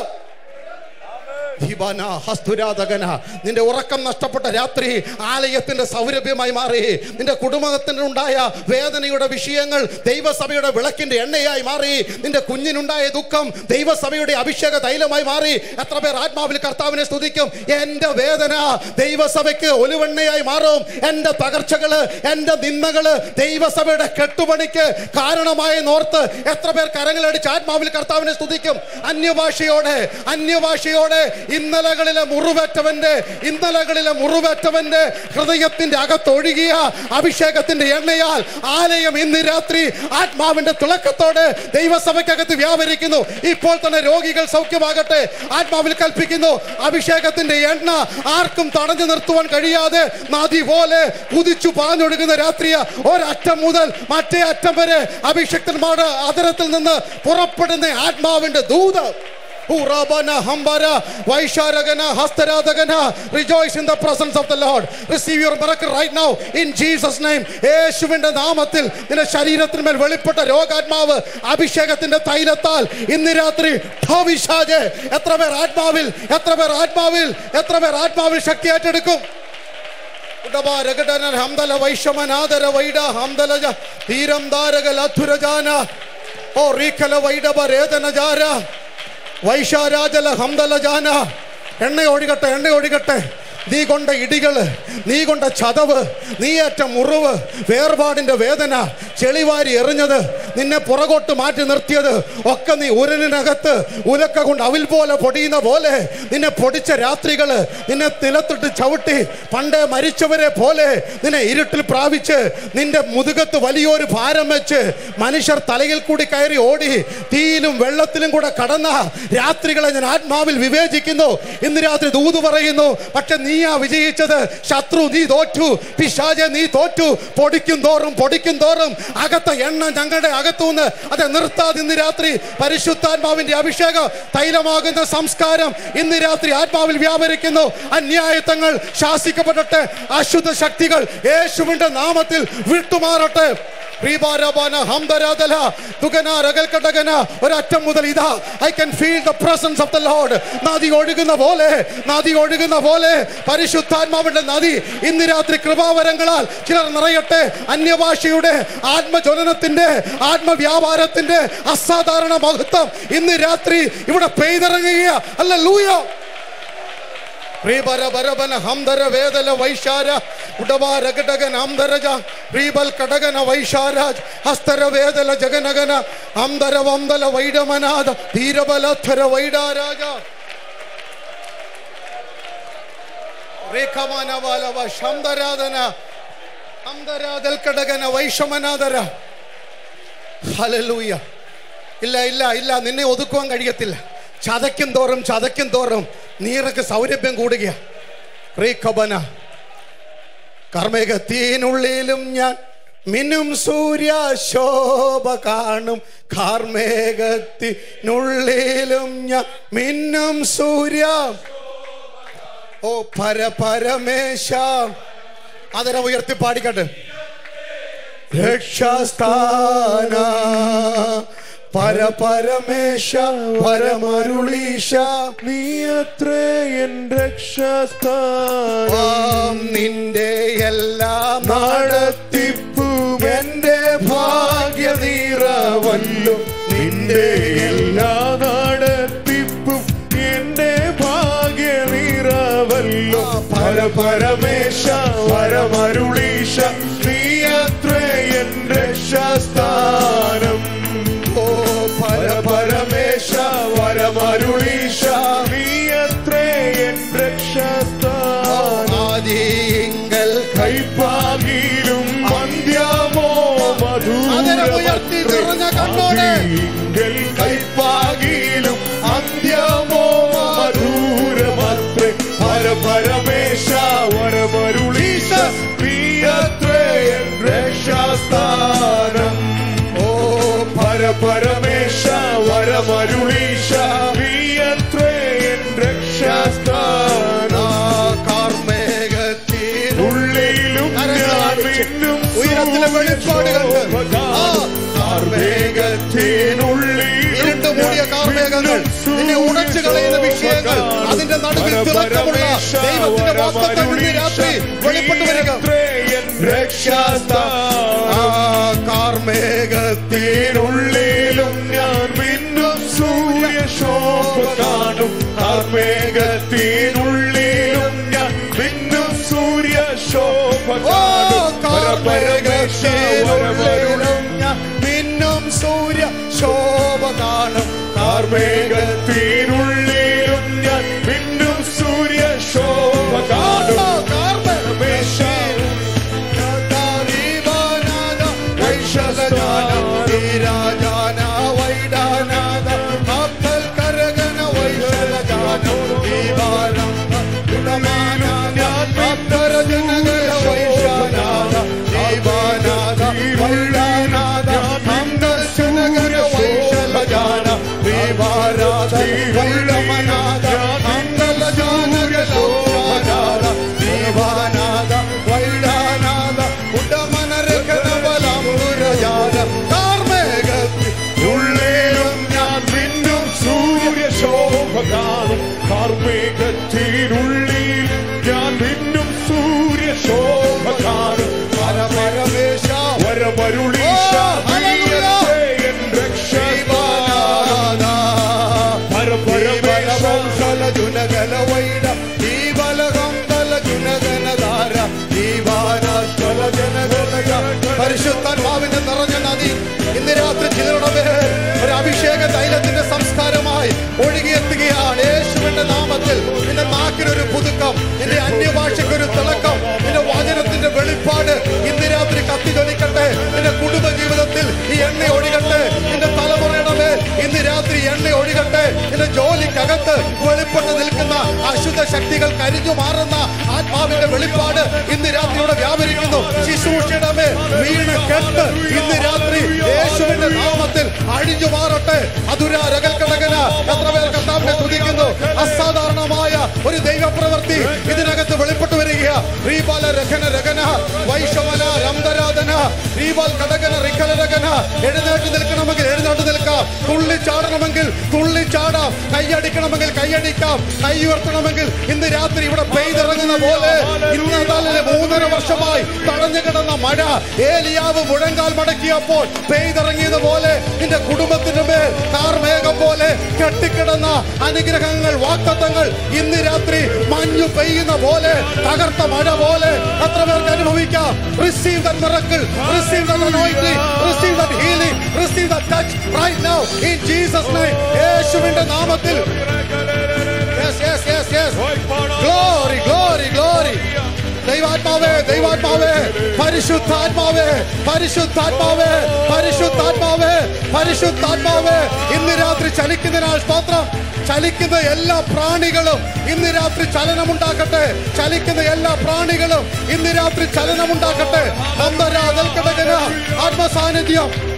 ഹിബാന, ഹസ്തുരാധകന. നിന്റെ ഉറക്കം നഷ്ടപ്പെട്ട രാത്രി ആലയത്തിന്റെ സൗരഭ്യമായി മാറി നിന്റെ കുടുംബത്തിനുണ്ടായ വേദനയുടെ വിഷയങ്ങൾ ദൈവസഭയുടെ വിളക്കിന്റെ എണ്ണയായി മാറി നിന്റെ കുഞ്ഞിനുണ്ടായ ദുഃഖം ദൈവസഭയുടെ അഭിഷേക തൈലമായി മാറി എത്ര പേർ ആത്മാവിൽ കർത്താവിനെ സ്തുതിക്കും എന്റെ വേദന ദൈവസഭയ്ക്ക് ഒലുവെണ്ണയായി മാറും എന്റെ തകർച്ചകള് എന്റെ നിന്മകള് ദൈവസഭയുടെ കെട്ടുപണിക്ക് കാരണമായി നോർത്ത് എത്ര പേർ കരങ്ങളടിച്ച് ആത്മാവിൽ കർത്താവിനെ സ്തുതിക്കും അന്യഭാഷയോടെ അന്യഭാഷയോടെ ഇന്നലകളിലെ മുറിവേറ്റവന്റെ ഇന്നലകളിലെ മുറിവേറ്റവന്റെ ഹൃദയത്തിന്റെ അകത്തൊഴുകിയ അഭിഷേകത്തിന്റെ എണ്ണയാൽ ആലയം ഇന്ന് രാത്രി ആത്മാവിന്റെ തിളക്കത്തോടെ ദൈവസഭയ്ക്കകത്ത് വ്യാപരിക്കുന്നു ഇപ്പോൾ തന്നെ രോഗികൾ സൗഖ്യമാകട്ടെ ആത്മാവിൽ കൽപ്പിക്കുന്നു അഭിഷേകത്തിന്റെ എണ്ണ ആർക്കും തടഞ്ഞു നിർത്തുവാൻ കഴിയാതെ നദി പോലെ കുതിച്ചു പാഞ്ഞൊഴുകുന്ന രാത്രിയ ഒരറ്റം മുതൽ മറ്റേ അറ്റം വരെ അഭിഷക്തന്മാരുടെ അതരത്തിൽ നിന്ന് പുറപ്പെടുന്ന ആത്മാവിന്റെ ദൂത് Urabana, Hambara, Vaisharagana, Hastaradagana. Rejoice in the presence of the Lord. Receive your miracle right now in Jesus' name. യേശുവിന്റെ നാമത്തിൽ നിന്റെ ശരീരത്തിന്മേൽ വെളിപ്പെട്ട രോഗാത്മാവ് അഭിഷേകത്തിന്റെ തൈലത്താൽ ഇന്ന് രാത്രി ഠോവിഷാജെ എത്ര പേർ ആത്മാവിൽ എത്ര പേർ ആത്മാവിൽ എത്ര പേർ ആത്മാവിൽ ശക്തി ഏറ്റെടുക്കും ഉടബാ രഗടന ഹംദല വൈഷമനാദര വൈഡ ഹംദലജ തീരം ദാരക ലധുരജാന ഓ റീഖല വൈഡബ രേതനജാര വൈശാരാജല ഹംദല ജാന എണ്ണ ഒഴുകട്ടെ എണ്ണ ഒഴുകട്ടെ നീ കൊണ്ട ഇടികള് നീ കൊണ്ട ചതവ് നീ ഏറ്റ മുറിവ് വേർപാടിന്റെ വേദന ചെളിവാരി എറിഞ്ഞത് നിന്നെ പുറകോട്ട് മാറ്റി നിർത്തിയത് ഒക്കെ നീ ഉരലിനകത്ത് ഉലക്ക കൊണ്ട് അവിൽ പോലെ പൊടിയുന്ന പോലെ നിന്നെ പൊടിച്ച രാത്രികള് നിന്നെ നിലത്തിട്ട് ചവിട്ടി പണ്ടേ മരിച്ചവരെ പോലെ നിന്നെ ഇരുട്ടിൽ പ്രാപിച്ച് നിന്റെ മുതുകത്ത് വലിയൊരു ഭാരം വെച്ച് മനുഷ്യർ തലയിൽ കൂടി കയറി ഓടി തീയിലും വെള്ളത്തിലും കൂടെ കടന്ന രാത്രികളെ ഞാൻ ആത്മാവിൽ വിവേചിക്കുന്നു ഇന്ന് രാത്രി ദൂത് പറയുന്നു പക്ഷെ നീയാ വിജയിച്ചത് ശത്രു നീ തോറ്റു പിശാചെ നീ തോറ്റു പൊടിക്കും തോറും പൊടിക്കും തോറും അകത്ത എണ്ണ ഞങ്ങളുടെ അകത്തുനിന്ന് അത് നിർത്താതെ ഇന്ന് രാത്രി പരിശുദ്ധാത്മാവിന്റെ അഭിഷേകം തൈലമാകുന്ന സംസ്കാരം ഇന്ന് രാത്രി ആത്മാവിൽ വ്യാപരിക്കുന്നു അന്യായത്വങ്ങൾ ശാസിക്കപ്പെടട്ടെ അശുദ്ധ ശക്തികൾ യേശുവിന്റെ നാമത്തിൽ വിട്ടുമാറട്ടെ റീബാരബാന ഹംദരാദല തുകന രകൽക്കടകന ഒരറ്റം മുതൽ ഇതാ I can feel the presence of the Lord നദി ഒഴുകുന്ന പോലെ നദി ഒഴുകുന്ന പോലെ പരിശുദ്ധാത്മാവിന്റെ നദി ഇന്ന് രാത്രി കൃപാവരങ്ങളാൽ ചിലർ നിറയട്ടെ അന്യഭാഷയുടെ ആത്മജ്വലനത്തിന്റെ ആത്മവ്യാപാരത്തിന്റെ അസാധാരണ മഹത്വം ഇന്ന് രാത്രി ഇവിടെ പെയ്തിറങ്ങുക അല്ല ലൂയ റീബര ബരബന ഹംദര വേദല വൈശാര ഉടവാ രഗടഗൻ ഹംദരജ റീബൽ കടകന വൈശാരാജ് ഹസ്തര വേദല ജഗനഗന ഹംദര വംദല വൈഡമനാഥ ധീരബലധര വൈഡാരാജ ರೇಖಮಾನ ಬಾಲವ ಶಂದರಾಧನ ಹಂದರಾದಲ್ ಕಡಗನ ವೈಷಮನಾದರ ഹല്ലേലൂയ ഇല്ല ഇല്ല ഇല്ല നിന്നെ ഒതുക്കുവാൻ കഴിയത്തില്ല ചതയ്ക്കും തോറും ചതയ്ക്കും തോറും നീറക്ക് സൗരഭ്യം കൂടുക റീഖബന കർമ്മേകത്തിനുള്ളിലും ഞാൻ മിന്നും സൂര്യ ശോഭ കാണും കാർമേകത്തിനുള്ളിലും ഞാൻ മിന്നും സൂര്യ ഓ പര പരമേശ അതിനെ ഉയർത്തി പാടിക്കട്ടെ രക്ഷാസ്ഥാന പര പരമേശ പരമരുളീശ നീ അത്രേ എൻ രക്ഷാസ്ഥാനം ആം നിന്റെ എല്ലാം നടത്തിപ്പും എന്റെ ഭാഗ്യ നിറവല്ലോ നിന്റെ എല്ലാ നടത്തിപ്പും എന്റെ ഭാഗ്യ നിറവല്ലോ പര പരമേശ പരമരുളീശ നീ അത്രേ എൻ രക്ഷാസ്ഥാനം ഓ പര പര പരമേശ പരമരുളീശ നീ അത്രേ എൻ രക്ഷാസ്ഥാനം ആദിങ്കൽ കൈപ്പാകിലും അന്ത്യമോ അതിനെ ഉയർത്തി നിറഞ്ഞ കണ്ണോടെ. മധുരമീങ്കൽ കൈപ്പാകിലും അന്ത്യമോ മധുരമത്രേ പരപരമേശ വരമരുളീശ നീയത്രേ എൻ രക്ഷാസ്ഥാനം ഓ പരപരമേശ വരമരുളീശ നീയത്രേ എൻ രക്ഷാസ്ഥാനം കാർമേഘത്തിൽ ഉള്ളിലും ഞാൻ വീണ്ടും ഉയരത്തിലെ വെളിപ്പാടുകൾക്ക് ആ കാർമേഘത്തിനുള്ളിൽ ഇരുണ്ട് മൂടിയ കാർമേഘങ്ങൾ നിന്നെ ഉടച്ചു കളയുന്ന വിഷയങ്ങൾ അതിന്റെ നടുവിൽ തിളക്കമുള്ള ദൈവത്തിന്റെ വാസ്തവം ഇന്ന് രാത്രി വെളിപ്പെട്ടു വരിക ആ കാർമേഘത്തിനുള്ളിലും ുള്ളിലും ഞാൻ വീണ്ടും സൂര്യശോഭ കാണും കാർമേഘത്തിനുള്ളിലും ഞാൻ വീണ്ടും സൂര്യശോഭ കാണും പരപരമേശ വരമരുളും ഞാൻ മിന്നും സൂര്യ ശോഭ കാണും കാർമേഘത്തിനുള്ളിലും ഞാൻ വീണ്ടും സൂര്യശോഭ കാണും കാർമേഘ ദീവാനാഥ വൈഡാനാഥ ഉടമനരകനബലമുരജാന കാർമേഘത്തിൽ ഉള്ളിലും ഞാൻ വീണ്ടും സൂര്യശോഭ കാണും കാർമേഘത്തിനുള്ളിൽ ഞാൻ വീണ്ടും സൂര്യശോഭ കാണും പരപരമേശ വരമരുളീശ ഓ, ഹല്ലേലൂയ. നീയത്രേ എൻ രക്ഷാസ്ഥാനം. പരപരമേശ ജുനഗല വൈഡ ഈ ബലകം ബല ജുനഗനധാര ഈ ബാനാശ്വല ജനഗണ പരിശുദ്ധാത്മാവിന്റെ നിറഞ്ഞ നദി ഇന്ന് രാത്രി ചിലരുടെ മേൽ ഒരു അഭിഷേക തൈലത്തിന്റെ സംസ്കാരമായി ഒഴുകിയെത്തുകയാണ് യേശുവിന്റെ നാമത്തിൽ നിന്റെ നാക്കിനൊരു പുതുക്കം നിന്റെ അന്യഭാഷയ്ക്കൊരു തിളക്കം നിന്റെ വചനത്തിന്റെ വെളിപ്പാട് ഇന്ന് രാത്രി കത്തി ജ്വലിക്കട്ടെ നിന്റെ കുടുംബ ജീവിതത്തിൽ ഈ എണ്ണ ഒഴുകട്ടെ നിന്റെ തലമുറയുടെ മേൽ ഇന്ന് രാത്രി എണ്ണ ഒഴുകട്ടെ നിന്റെ ജോലിക്കകത്ത് വെളിപ്പെട്ട് നിൽക്കുന്ന അശുദ്ധ ശക്തികൾ കരിഞ്ഞു മാറുന്ന ആത്മാവിന്റെ വെളിപ്പാട് ഇന്ന് രാത്രി ഇവിടെ വ്യാപരിക്കുന്നു ശിശുഷയുടെ മേൽ വീണ് കെട്ട് ഇന്ന് രാത്രി യേശുവിന്റെ നാമത്തിൽ അഴിഞ്ഞു മാറട്ടെ അതുര രകൽക്കടകന എത്ര പേർ കർത്താവിനെ തുതിക്കുന്നു അസാധാരണമായ ഒരു ദൈവപ്രവൃത്തി ഇതിനകത്ത് വെളിപ്പെട്ടു വരിക റീബാല രഖന രഗന വൈഷമന രംധരാധന റീബാൽ കടകന റിഖല രഗന എഴുന്നേറ്റ് നിൽക്കണമെങ്കിൽ എഴുന്നേറ്റ് നിൽക്കാം തുള്ളി ചാടണമെങ്കിൽ തുള്ളി ചാടാം കൈയടിക്കണമെങ്കിൽ കൈയടിക്കാം കൈ ഉയർത്തണമെങ്കിൽ ഇന്ന് രാത്രി ഇവിടെ പെയ്തിറങ്ങുന്ന പോലെ ഇന്ന് നാളിലെ മൂന്നര വർഷമായി തടഞ്ഞു കിടന്ന മഴ ഏലിയാവ് മുഴങ്കാൽ മടക്കിയപ്പോൾ പെയ്തിറങ്ങിയത് പോലെ നിന്റെ കുടുംബത്തിന്റെ മേൽ കാർമേഘം പോലെ കെട്ടിക്കിടന്ന അനുഗ്രഹങ്ങൾ വാക്തത്വങ്ങൾ ഇന്ന് രാത്രി മഞ്ഞു പെയ്യുന്ന പോലെ തകർത്ത മഴ പോലെ എത്ര പേർക്ക് അനുഭവിക്കാം receive the miracle receive the anointing receive the healing receive the touch right now in Jesus name യേശുവിന്റെ നാമത്തിൽ yes yes yes yes glory glory glory ദൈവാത്മാവേ ദൈവാത്മാവേ പരിശുദ്ധാത്മാവേ പരിശുദ്ധാത്മാവേ പരിശുദ്ധാത്മാവേ പരിശുദ്ധാത്മാവേ ഇന്ന് രാത്രി ചലിക്കുന്നതിനാൽ സ്തോത്രം ചലിക്കുന്ന എല്ലാ പ്രാണികളും ഇന്ന് രാത്രി ചലനമുണ്ടാക്കട്ടെ ചലിക്കുന്ന എല്ലാ പ്രാണികളും ഇന്ന് രാത്രി ചലനമുണ്ടാക്കട്ടെ അന്തരാതൽക്കടകന ആത്മസാന്നിധ്യം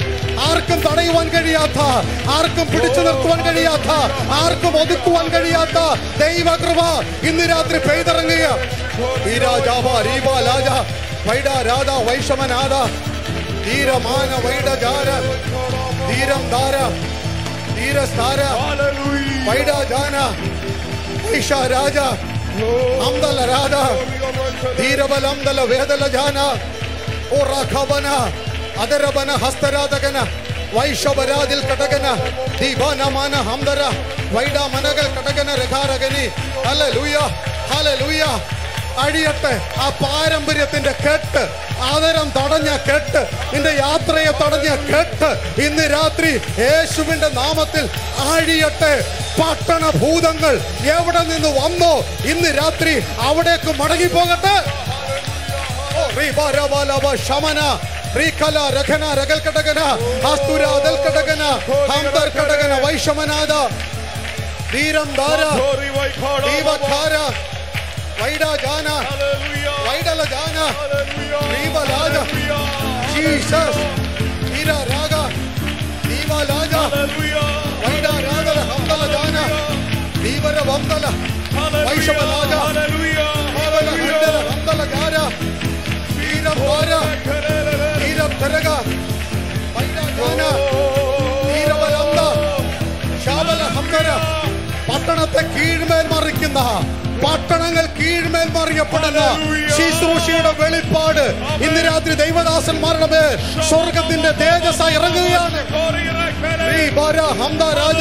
ആർക്കും തടയുവാൻ കഴിയാത്ത ആർക്കും പിടിച്ചു നിർത്തുവാൻ കഴിയാത്ത ആർക്കും ഒതുക്കുവാൻ കഴിയാത്ത ദൈവകൃപ ഇന്ന് രാത്രി പെയ്തിറങ്ങുക ഈ രാജാവ രീവ ലാജ വൈഡ രാധ വൈഷമനാഥ ധീരമാന വൈഡ ജാര ധീരം ധാര ധീരസ്ഥാര വൈഡ ജാന വൈഷ രാജ അംദല രാധ ധീരബലംദല വേദല ജാന ഓ ರಾಘವನ ಅದರಬನ ಹಸ್ತರಾಧಗನ ವೈಷವರಾದಿಲ್ ಕಟಗನ ದೀಪಾನಮಾನ ಹಂದರ ವೈಡ മനകൾ കടകന രഘാരകനി ഹല്ലേലൂയ ഹല്ലേലൂയ അഴിയട്ടെ ആ പാരമ്പര്യത്തിന്റെ കെട്ട് ആദരം തടഞ്ഞ കെട്ട് നിന്റെ യാത്രയെ തടഞ്ഞ കെട്ട് ഇന്ന് രാത്രി യേശുവിന്റെ നാമത്തിൽ അഴിയട്ടെ പട്ടണ ഭൂതങ്ങൾ എവിടെ നിന്ന് വന്നോ ഇന്ന് രാത്രി അവിടേക്ക് മടങ്ങി പോകട്ടെ ഓ, റീബാരബാലബ ശമന റീകല രഖന രഗൽ കടകന ആസ്തുര ദൽ കടകന ഹംദർ കടകന വൈഷമനാദ ധീരം ധാര ദീപഖാര വൈഡ ജാന വൈഡല ജാന ദീപലാജ ജീസസ് ധീര രാഗ ദീപലാജ വൈഡ രാഗല ഹംദല ജാന ദീപര വംദല വൈഷമലാജ ദീപല ഹംദല ഹംദല ജാര ധീരം ധാര ധീരം തരക വൈഡ ജാന ധീരബലംദ ശാബല ഹംദര പട്ടണത്തെ കീഴ്മേൽ മറിക്കുന്ന പട്ടണങ്ങൾ കീഴ്മേൽ മറിയപ്പെടുന്ന ശുശ്രൂഷയുടെ വെളിപ്പാട് ഇന്ന് രാത്രി ദൈവദാസന്മാരുടെ മേൽ സ്വർഗത്തിന്റെ തേജസ് ഇറങ്ങുകയാണ് ശ്രീ ബാര ഹംദ രാജ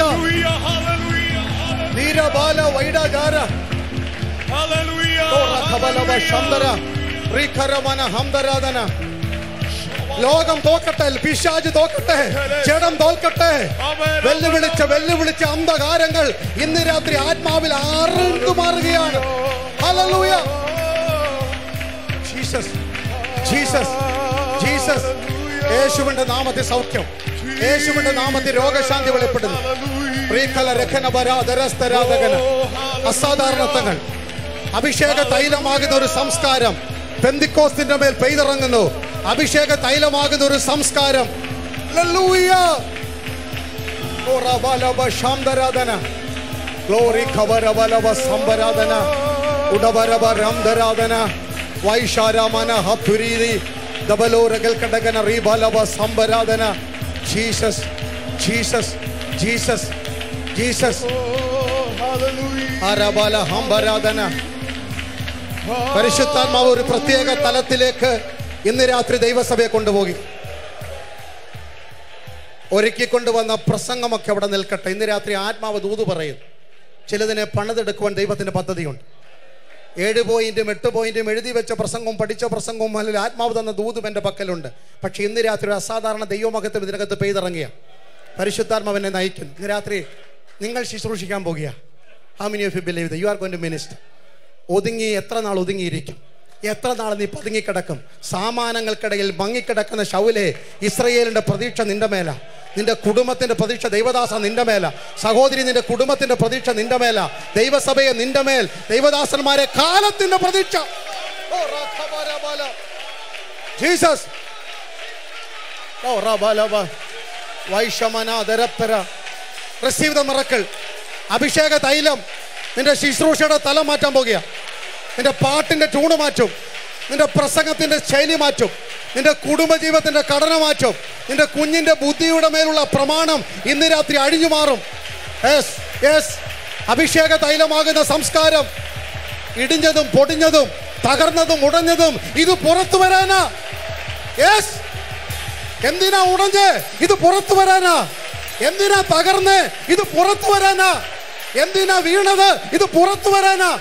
ധീരബാല വൈഡാചാര ഖബലവ ശംദര ശ്രീഖരമന ഹംദരാധന ലോകം തോക്കട്ടെ പിശാജ് തോക്കട്ടെ ജഡം തോൽക്കട്ടെ വെല്ലുവിളിച്ച വെല്ലുവിളിച്ച അന്ധകാരങ്ങൾ ഇന്ന് രാത്രി ആത്മാവിൽ ആർന്നു മാറുകയാണ് ഹല്ലേലൂയ ജീസസ് ജീസസ് ജീസസ് യേശുവിന്റെ നാമത്തിൽ സൗഖ്യം യേശുവിന്റെ നാമത്തിൽ രോഗശാന്തി വെളിപ്പെടുന്നു പ്രീകല രഖന വരാധരസ്തരാധകന അസാധാരണത്വങ്ങൾ അഭിഷേക തൈലമാകുന്ന ഒരു സംസ്കാരം പെന്തിക്കോസ്തിന്റെ മേൽ പെയ്തിറങ്ങുന്നു അഭിഷേക തൈലമാകുന്ന ഒരു സംസ്കാരം ഹല്ലേലൂയ. ഓ റബലബ ശാന്തരാധന ഗ്ലോറി ഖബരബലബ സംബരാധന ഉടബരബ രാംധരാധന വൈശാരാമന ഹത്തുരീതി ദബലോരകൽ കടകന റീബലബ സംബരാധന ജീസസ് ജീസസ് ജീസസ് ജീസസ് ആരബല ഹംബരാധന പരിശുദ്ധാത്മാവ് ഒരു പ്രത്യേക തലത്തിലേക്ക് ഇന്ന് രാത്രി ദൈവസഭയെ കൊണ്ടുപോകി ഒരുക്കി കൊണ്ടുവന്ന പ്രസംഗമൊക്കെ അവിടെ നിൽക്കട്ടെ ഇന്ന് രാത്രി ആത്മാവ് ദൂത് പറയും ചിലതിനെ പണിതെടുക്കുവാൻ ദൈവത്തിന്റെ പദ്ധതിയുണ്ട് ഏഴ് പോയിന്റും എട്ട് പോയിന്റും എഴുതി വെച്ച പ്രസംഗവും പഠിച്ച പ്രസംഗവും അല്ലെങ്കിൽ ആത്മാവ് തന്ന ദൂതും എൻ്റെ പക്കലുണ്ട് പക്ഷെ ഇന്ന് രാത്രി ഒരു അസാധാരണ ദൈവമകത്തും ഇതിനകത്ത് പെയ്തിറങ്ങിയ പരിശുദ്ധാത്മാവിനെ നയിക്കുന്നു ഇന്ന് രാത്രി നിങ്ങൾ ശുശ്രൂഷിക്കാൻ പോകുക how many of you believe you are going to minister ഒതുങ്ങി എത്ര നാൾ ഒതുങ്ങിയിരിക്കും എത്ര നാൾ നീ പതുങ്ങിക്കിടക്കും സാമാനങ്ങൾക്കിടയിൽ മങ്ങിക്കിടക്കുന്ന ശൗലെ ഇസ്രയേലിന്റെ പ്രതീക്ഷ നിന്റെ മേല നിന്റെ കുടുംബത്തിന്റെ പ്രതീക്ഷ ദൈവദാസ നിന്റെ മേല സഹോദരി നിന്റെ കുടുംബത്തിന്റെ പ്രതീക്ഷ നിന്റെ മേല ദൈവസഭയെ നിന്റെ മേൽ ദൈവദാസന്മാരെ കാലത്തിന്റെ പ്രതീക്ഷ ഓ, റഖബരബല. ജീസസ് ഓ റബലബ വൈഷമന ദരപ്പര റിസീവ് ദ മിറക്കിൾ അഭിഷേക തൈലം നിന്റെ ശുശ്രൂഷയുടെ തലം മാറ്റാൻ പോകുക നിന്റെ പാട്ടിന്റെ ട്യൂണ് മാറ്റും നിന്റെ പ്രസംഗത്തിന്റെ ശൈലി മാറ്റും നിന്റെ കുടുംബജീവിതത്തിന്റെ ഘടന മാറ്റും നിന്റെ കുഞ്ഞിന്റെ ബുദ്ധിയുടെ മേലുള്ള പ്രമാണം ഇന്ന് രാത്രി അഴിഞ്ഞു മാറും യെസ് യെസ് അഭിഷേക തൈലമാകുന്ന സംസ്കാരം ഇടിഞ്ഞതും പൊടിഞ്ഞതും തകർന്നതും ഉടഞ്ഞതും ഇത് പുറത്തു വരാനാ യെസ് എന്തിനാ ഉടഞ്ഞ് ഇത് പുറത്തു വരാനാ എന്തിനാ തകർന്ന് ഇത് പുറത്തു വരാനാ എന്തിനാ വീണത് ഇത് പുറത്തു വരാനാ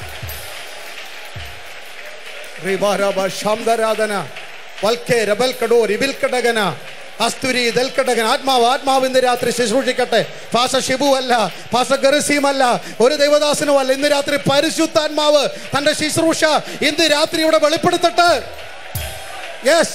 റിബാരബ ശാന്തരാധന വൽക്കെ രബൽ കടോ റിബിൽ കടകന അസ്തുരി ദൽക്കടകൻ ആത്മാവ് ആത്മാവ് ഇന്ന് രാത്രി ശുശ്രൂഷിക്കട്ടെ ഫാസ ഷിബു അല്ല ഫാസ ഗറിസീം അല്ല ഒരു ദൈവദാസനും അല്ല ഇന്ന് രാത്രി പരിശുദ്ധാത്മാവ് തന്റെ ശുശ്രൂഷ ഇന്ന് രാത്രി ഇവിടെ വെളിപ്പെടുത്തട്ടെ യെസ്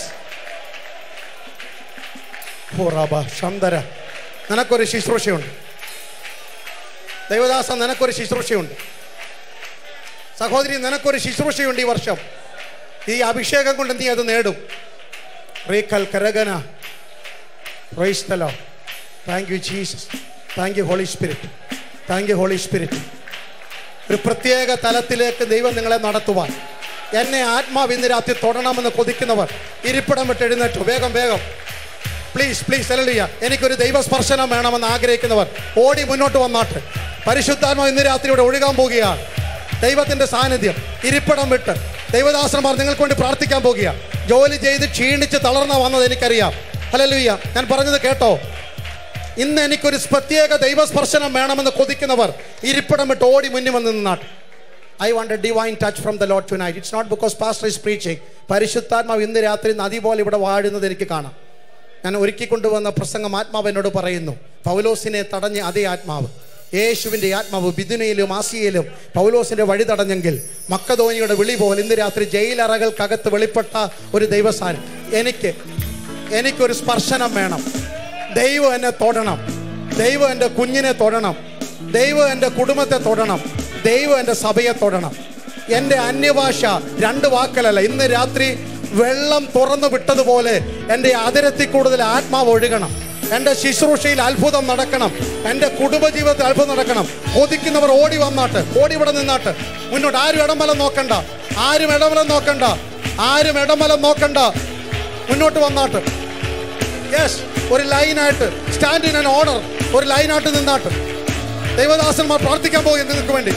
ശാന്തര നിനക്കൊരു ശുശ്രൂഷയുണ്ട് ദൈവദാസ നിനക്കൊരു ശുശ്രൂഷയുണ്ട് സഹോദരി നിനക്കൊരു ശുശ്രൂഷയുണ്ട് ഈ വർഷം ഈ അഭിഷേകം കൊണ്ട് നീ അത് നേടും റീക്കൽ കരകന praise the Lord thank you Jesus thank you Holy Spirit thank you Holy Spirit ഒരു പ്രത്യേക തലത്തിലേക്ക് ദൈവം നിങ്ങളെ നടത്തുവാൻ എന്നെ ആത്മാവ് ഇന്ന് രാത്രി തൊടണമെന്ന് കൊതിക്കുന്നവർ ഇരിപ്പിടം വിട്ട് എഴുന്നേറ്റു വേഗം വേഗം പ്ലീസ് പ്ലീസ് അല്ലിയ എനിക്കൊരു ദൈവസ്പർശനം വേണമെന്ന് ആഗ്രഹിക്കുന്നവർ ഓടി മുന്നോട്ട് വന്നാട്ട് പരിശുദ്ധാത്മാവ് ഇന്ന് രാത്രി ഇവിടെ ഒഴുകാൻ പോകുകയാണ് ദൈവത്തിന്റെ സാന്നിധ്യം ഇരിപ്പിടം വിട്ട് ദൈവദാസന്മാർ നിങ്ങൾക്ക് വേണ്ടി പ്രാർത്ഥിക്കാൻ പോകുക ജോലി ചെയ്ത് ക്ഷീണിച്ച് തളർന്ന വന്നത് എനിക്കറിയാം ഹല്ലേലൂയ ഞാൻ പറഞ്ഞത് കേട്ടോ ഇന്ന് എനിക്കൊരു പ്രത്യേക ദൈവസ്പർശനം വേണമെന്ന് കൊതിക്കുന്നവർ ഇരിപ്പിടം വിട്ട് ഓടി മുന്നിൽ വന്ന് നിന്നാട്ട് I want a divine touch from the Lord tonight it's not because pastor is preaching പരിശുദ്ധാത്മാവ് ഇന്ന് രാത്രി നദി പോലെ ഇവിടെ വാഴുന്നത് എനിക്ക് കാണാം ഞാൻ ഒരുക്കി കൊണ്ടുവന്ന പ്രസംഗം ആത്മാവ് എന്നോട് പറയുന്നു പൗലോസിനെ തടഞ്ഞ അതേ ആത്മാവ് യേശുവിൻ്റെ ആത്മാവ് ബിദുനയിലും ആസിയയിലും പൗലോസിന്റെ വഴി തടഞ്ഞെങ്കിൽ മക്കധോനിയുടെ വിളി പോലെ ഇന്ന് രാത്രി ജയിലറകൾക്കകത്ത് വെളിപ്പെട്ട ഒരു ദൈവസ്ഥാനം എനിക്ക് എനിക്കൊരു സ്പർശനം വേണം ദൈവം എന്നെ തൊടണം ദൈവം എൻ്റെ കുഞ്ഞിനെ തൊടണം ദൈവം എൻ്റെ കുടുംബത്തെ തൊടണം ദൈവം എൻ്റെ സഭയെ തൊടണം എൻ്റെ അന്യഭാഷ രണ്ട് വാക്കലല്ല ഇന്ന് രാത്രി വെള്ളം തുറന്നു വിട്ടതുപോലെ എൻ്റെ അതിരത്തിൽ കൂടുതൽ ആത്മാവ് ഒഴുകണം എൻ്റെ ശുശ്രൂഷയിൽ അത്ഭുതം നടക്കണം എൻ്റെ കുടുംബജീവിതത്തിൽ അത്ഭുതം നടക്കണം കൊതിക്കുന്നവർ ഓടി വന്നാട്ട് ഓടി ഇവിടെ നിന്നാട്ട് മുന്നോട്ട് ആരും ഇടംബലം നോക്കണ്ട ആരും ഇടംബലം നോക്കണ്ട ആരും ഇടംബലം നോക്കണ്ട മുന്നോട്ട് വന്നാട്ട് യെസ് ഒരു ലൈനായിട്ട് സ്റ്റാൻഡ് ഇൻ ആൻ ഓർഡർ ഒരു ലൈനായിട്ട് നിന്നാട്ട് ദൈവദാസന്മാർ പ്രാർത്ഥിക്കാൻ പോകും നിങ്ങൾക്ക് വേണ്ടി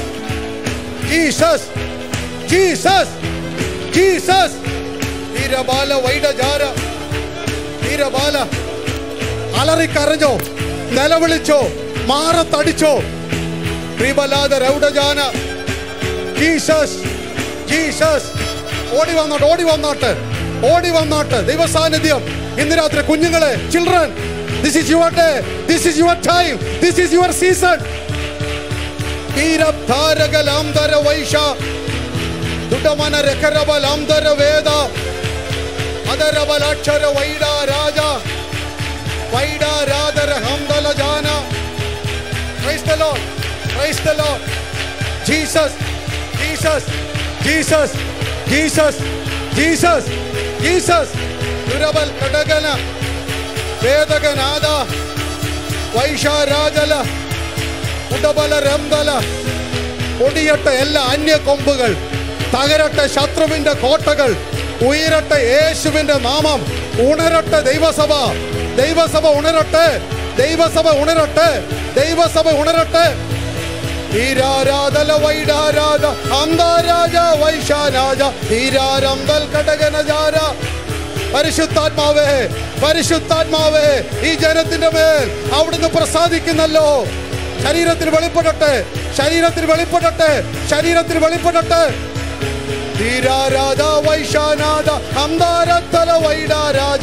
ജീസസ് ജീസസ് ജീസസ് വീരബാല വൈഡജാര വീരബാല അലറിക്കരഞ്ഞോ നിലവിളിച്ചോ മാറത്തടിച്ചോ പ്രിബലാദ രൗഡജാന ജീസസ് ജീസസ് ഓടി വന്നോട്ട് ഓടി വന്നോട്ട് ഓടി വന്നോട്ട് ദൈവസാന്നിധ്യം ഇന്ന് രാത്രി കുഞ്ഞുങ്ങളെ children this is your day this is your time this is your season ീരബ്ധാരകലാംധര വൈഷ ദുഡമന രഖരബലാംധര വേദ അതരബലാക്ഷര വൈഡ രാജ വൈഡ രാധര ഹംദല ജാന Praise the Lord. Praise the Lord. Jesus. Jesus. Jesus. Jesus. Jesus. Jesus. ദുരബൽ കടകന വേദകനാഥ വൈഷാരാജല ഉടബല രംബല ഒടിയട്ടെ എല്ലാ അന്യ കൊമ്പുകൾ തകരട്ടെ ശത്രുവിന്റെ കോട്ടകൾ ഉയരട്ടെ യേശുവിന്റെ നാമം ഉണരട്ടെ ദൈവസഭ ദൈവസഭ ഉണരട്ടെ ദൈവസഭ ഉണരട്ടെ ദൈവസഭ ഉണരട്ടെ ീരാരാധല വൈഡാരാധ അന്താരാജ വൈശാരാജ ീരാരംബൽ കടകനജാര പരിശുദ്ധാത്മാവേ പരിശുദ്ധാത്മാവേ ഈ ജനത്തിന്റെ മേൽ അവിടുന്ന് പ്രസാദിക്കുന്നല്ലോ ശരീരത്തിൽ വെളിപ്പെടട്ടെ ശരീരത്തിൽ വെളിപ്പെടട്ടെ ശരീരത്തിൽ വെളിപ്പെടട്ടെ ധീരാരാധ വൈശാനാഥ അന്താരത്തല വൈഡാരാജ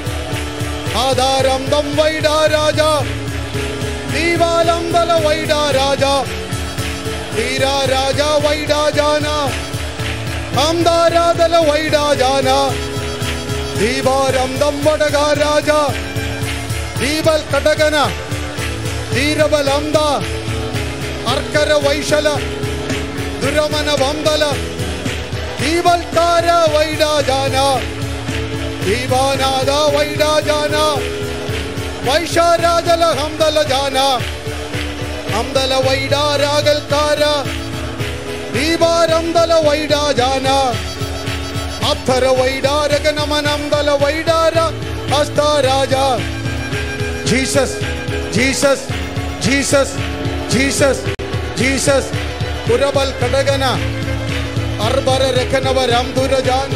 ആധാരം ദം വൈഡാരാജ ദീവാലം തല വൈഡാരാജ ധീരാരാജ വൈഡാജാന അന്താരാധല വൈഡാജാന ദീപാരം ദം വടകാരാജ ദീപൽ കടകന ധീരബലംദ അർക്കര വൈശല ദുരമന വന്ദല ദീപൽക്കാര വൈഡാജാന ദീപാനാഥ വൈഡാജാന വൈശാരാജല ഹംദല ജാന ഹംദല വൈഡാരാഗൽക്കാര ദീപാരംദല വൈഡാജാന അധര വൈഡാരകനമനംദല വൈഡാര ഹസ്താരാജ Jesus Jesus Jesus Jesus Jesus പുരബൽ കടകന അർബര രഖനവ രാംധുരജാൻ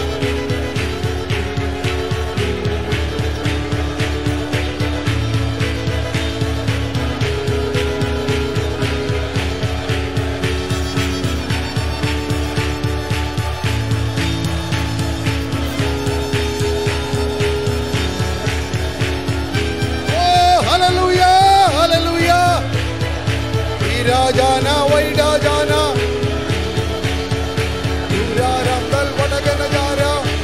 Oh, hallelujah, hallelujah. ഈരാജാന വൈഡാജാന ഈരാരംബൽ വടകനജാര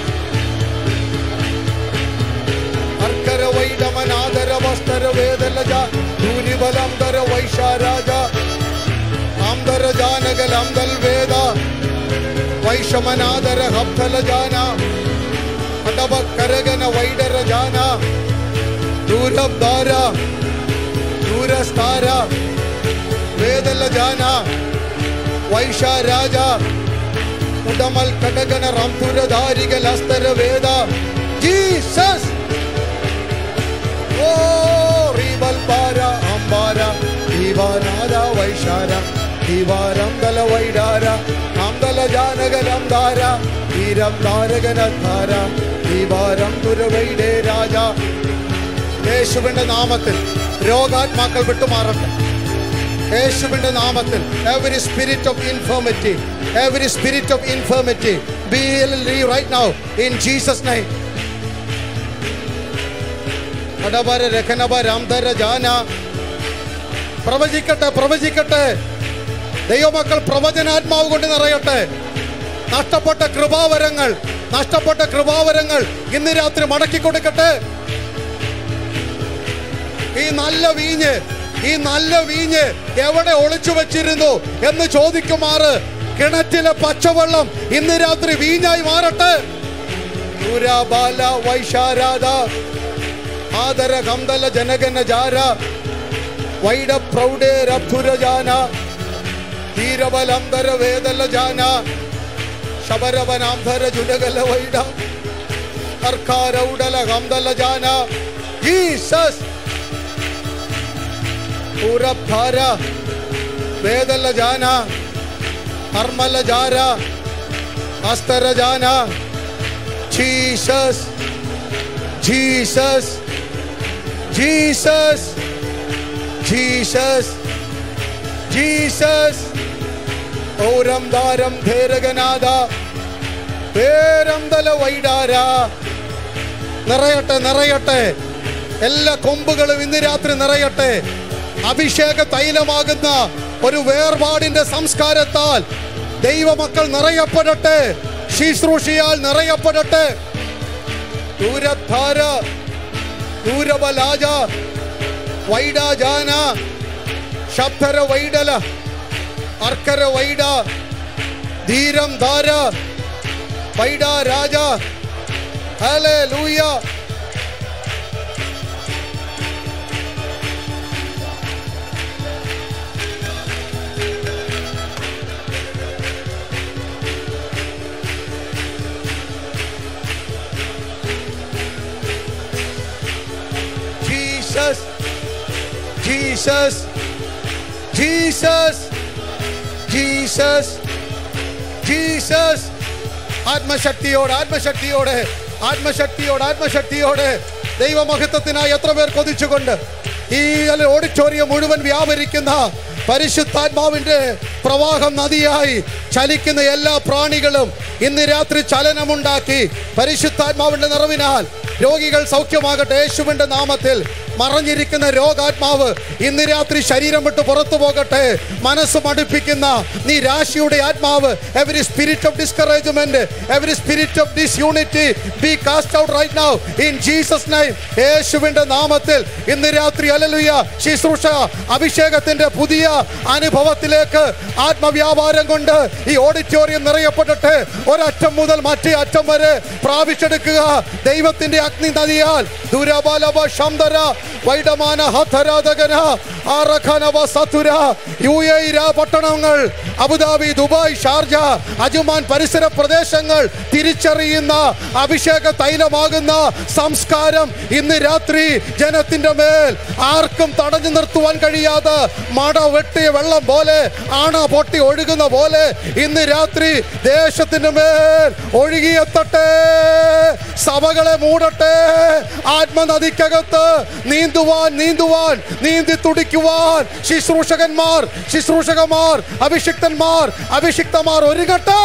അർക്കര വൈഡമനാദര വസ്തര വേദലജ ദൂരിബലംദര വൈശാരാജ ആംദര ജാനകലംദൽ വേദ വൈഷമനാദര ഹബ്ദല ജാന അടവ കരകന വൈഡര ജാന ദൂരധാര ദൂരസ്ഥാര വേദല ജാന വൈശാരാജ ഉടമൽ കടകന റാംതുരധാരികൾ അസ്തര വേദ ജീസസ് ഓ റീബൽ പാര അംബാര ദീവാനാദ വൈശാര ദീവാരം ദല വൈഡാര അംദല ജാനകലം ധാര വീരം താരകനധാര ദീവാരം തുരവൈഡേ രാജ യേശുവിന്റെ നാമത്തിൽ രോഗാത്മാക്കൾ വിട്ടുമാറട്ടെ യേശുവിന്റെ നാമത്തിൽ every spirit of infirmity every spirit of infirmity be right now in Jesus name കടവര രഖനവ രാംധര ജാന പ്രവചിക്കട്ടെ പ്രവചിക്കട്ടെ ദൈവമക്കൾ പ്രവചനാത്മാവ് കൊണ്ട് നിറയട്ടെ നഷ്ടപ്പെട്ട കൃപാവരങ്ങൾ നഷ്ടപ്പെട്ട കൃപാവരങ്ങൾ ഇന്ന് രാത്രി മടക്കി കൊടുക്കട്ടെ ഈ നല്ല വീഞ്ഞ് ഈ നല്ല വീഞ്ഞ് എവിടെ ഒളിച്ചു വെച്ചിരുന്നു എന്ന് ചോദിക്കുമാറ് കിണറ്റിലെ പച്ചവെള്ളം ഇന്ന് രാത്രി വീഞ്ഞായി മാറട്ടെ പുരാബാല വൈശാരാധ ആദര കന്തല ജനഗന ജാര വൈഡ പ്രൗഢേ രബ്ധുരജാന ധീരബലംധര വേദല ജാന ശബരവനാംധര ജുലകല വൈഡ അർക്കാരൗഡല കന്തല ജാന ജീസസ് പൂരഭാര വേദല ജാന ഹർമല ജാര അസ്തര ജാന Jesus Jesus Jesus Jesus Jesus ഓരം ദാരം ധേരകനാഥ പേരം തല വൈഡാര നിറയട്ടെ നിറയട്ടെ എല്ലാ കൊമ്പുകളും ഇന്ന് രാത്രി നിറയട്ടെ അഭിഷേക തൈലമാകുന്ന ഒരു വേർപാടിന്റെ സംസ്കാരത്താൽ ദൈവമക്കൾ നിറയപ്പെടട്ടെ ശുശ്രൂഷയാൽ നിറയപ്പെടട്ടെ ദൂരധാര ദൂരബലാജ വൈഡാജാന ശബ്ദര വൈഡല അർക്കര വൈഡ ധീരം ധാര വൈഡ രാജ hallelujah Jesus Jesus Jesus Jesus Jesus ആത്മശക്തിയോട് ആത്മശക്തിയോടെ ആത്മശക്തിയോട് ആത്മശക്തിയോടെ ദൈവമഹത്വത്തിനായി എത്ര പേർ കൊതിച്ചുകൊണ്ട് ഈ ഓഡിറ്റോറിയം മുഴുവൻ വ്യാപരിക്കുന്ന പരിശുദ്ധാത്മാവിന്റെ പ്രവാഹം നദിയായി ചലിക്കുന്ന എല്ലാ പ്രാണികളും ഇന്ന് രാത്രി ചലനമുണ്ടാക്കി പരിശുദ്ധാത്മാവിന്റെ നിറവിനാൽ രോഗികൾ സൗഖ്യമാകട്ടെ യേശുവിന്റെ നാമത്തിൽ മറഞ്ഞിരിക്കുന്ന രോഗാത്മാവ് ഇന്ന് രാത്രി ശരീരം വിട്ട് പുറത്തു പോകട്ടെ മനസ്സ് മടുപ്പിക്കുന്ന നീ രാശിയുടെ ആത്മാവ് every spirit of discouragement every spirit of disunity be cast out right now in Jesus name യേശുവിന്റെ നാമത്തിൽ ഇന്ന് രാത്രി അലലുയ ശുശ്രൂഷ അഭിഷേകത്തിന്റെ പുതിയ അനുഭവത്തിലേക്ക് ആത്മവ്യാപാരം കൊണ്ട് ഈ ഓഡിറ്റോറിയം നിറയപ്പെടട്ടെ ഒരറ്റം മുതൽ മറ്റേ അറ്റം വരെ പ്രാപിച്ചെടുക്കുക ദൈവത്തിന്റെ അഗ്നി നദിയാൽ ദുരബലവ ശംദര വൈഡമാന ഹതരാധകന ആറഖനവ സതുര യു എ ഇ പട്ടണങ്ങൾ അബുദാബി ദുബായ് ഷാർജ അജുമാൻ പരിസര പ്രദേശങ്ങൾ തിരിച്ചറിയുന്ന അഭിഷേക തൈലമാകുന്ന സംസ്കാരം ഇന്ന് രാത്രി ജനത്തിന്റെ മേൽ ആർക്കും തടഞ്ഞു നിർത്തുവാൻ കഴിയാതെ മട വെട്ടിയ വെള്ളം പോലെ ആണ പൊട്ടി ഒഴുകുന്ന പോലെ ഇന്ന് രാത്രി ദേശത്തിന്റെ മേൽ ഒഴുകിയെത്തട്ടെ സഭകളെ മൂടട്ടെ ആത്മനദിക്കകത്ത് നീന്തുവാൻ നീന്തുവാൻ നീന്തി തുടിക്കുവാൻ ശുശ്രൂഷകന്മാർ ശുശ്രൂഷകന്മാർ അഭിഷിക്തന്മാർ അഭിഷിക്തമാർ ഒരുങ്ങട്ടെ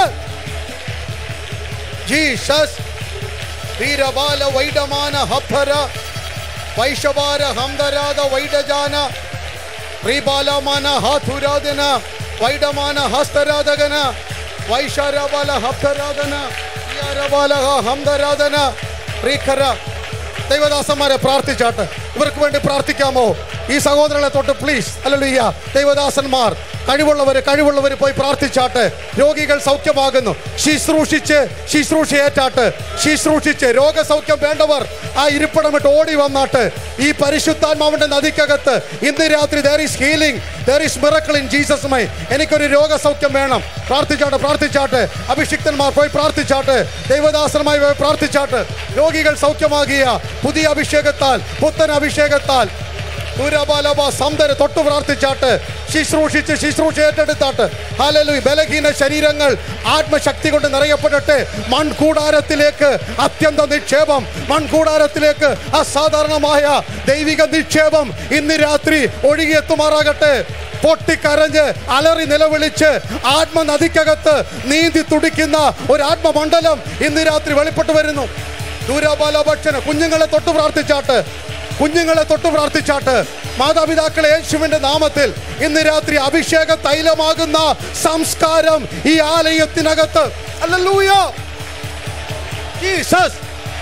ജീസസ് വീരബാല വൈഡമാന ഹഫര വൈഷവാര ഹംദരാത വൈഡജാന ശ്രീബാലമാന ഹാഥുരാധന വൈഡമാന ഹസ്തരാധകന വൈശാരബാല ഹബ്ദരാധന വിയാരബാല ഹംദരാധന ശ്രീഖര ദൈവദാസന്മാരെ പ്രാർത്ഥിച്ചാട്ടെ ഇവർക്ക് വേണ്ടി പ്രാർത്ഥിക്കാമോ ഈ സഹോദരങ്ങളെ തൊട്ട് പ്ലീസ് അല്ലല്ലുയ്യ ദൈവദാസന്മാർ കഴിവുള്ളവര് കഴിവുള്ളവര് പോയി പ്രാർത്ഥിച്ചാട്ട് രോഗികൾ സൗഖ്യമാകുന്നു ശുശ്രൂഷിച്ച് ശുശ്രൂഷ ഏറ്റാട്ട് ശുശ്രൂഷിച്ച് രോഗസൗഖ്യം വേണ്ടവർ ആ ഇരിപ്പിടമിട്ട് ഓടി വന്നാട്ട് ഈ പരിശുദ്ധാത്മാവിന്റെ നദിക്കകത്ത് ഇന്ന് രാത്രി there is healing there is miracle in Jesus my എനിക്കൊരു രോഗസൗഖ്യം വേണം പ്രാർത്ഥിച്ചാട്ട് പ്രാർത്ഥിച്ചാട്ട് അഭിഷിക്തന്മാർ പോയി പ്രാർത്ഥിച്ചാട്ട് ദൈവദാസനമായി പോയി പ്രാർത്ഥിച്ചാട്ട് രോഗികൾ സൗഖ്യമാകിയ പുതിയ അഭിഷേകത്താൽ പുത്തൻ അഭിഷേകത്താൽ ദുരബലബ സന്തര തൊട്ടു പ്രാർത്ഥിച്ചാട്ട് ശുശ്രൂഷിച്ച് ശുശ്രൂഷ ഏറ്റെടുത്താട്ട് ഹാലലു ബലഹീന ശരീരങ്ങൾ ആത്മശക്തി കൊണ്ട് നിറയപ്പെടട്ടെ മൺകൂടാരത്തിലേക്ക് അത്യന്ത നിക്ഷേപം മൺകൂടാരത്തിലേക്ക് അസാധാരണമായ ദൈവിക നിക്ഷേപം ഇന്ന് രാത്രി ഒഴുകിയെത്തുമാറാകട്ടെ പൊട്ടിക്കരഞ്ഞ് അലറി നിലവിളിച്ച് ആത്മനദിക്കകത്ത് നീന്തി തുടിക്കുന്ന ഒരു ആത്മമണ്ഡലം ഇന്ന് രാത്രി വെളിപ്പെട്ടു വരുന്നു ദൂരബലഭക്ഷന് കുഞ്ഞുങ്ങളെ തൊട്ട് പ്രാർത്ഥിച്ചാട്ട് കുഞ്ഞുങ്ങളെ തൊട്ട് പ്രാർത്ഥിച്ചാട്ട് മാതാപിതാക്കളെ യേശുവിന്റെ നാമത്തിൽ ഇന്ന് രാത്രി അഭിഷേക തൈലമാകുന്ന സംസ്കാരം ഈ ആലയത്തിനകത്ത് അല്ലൂയ ജീസസ്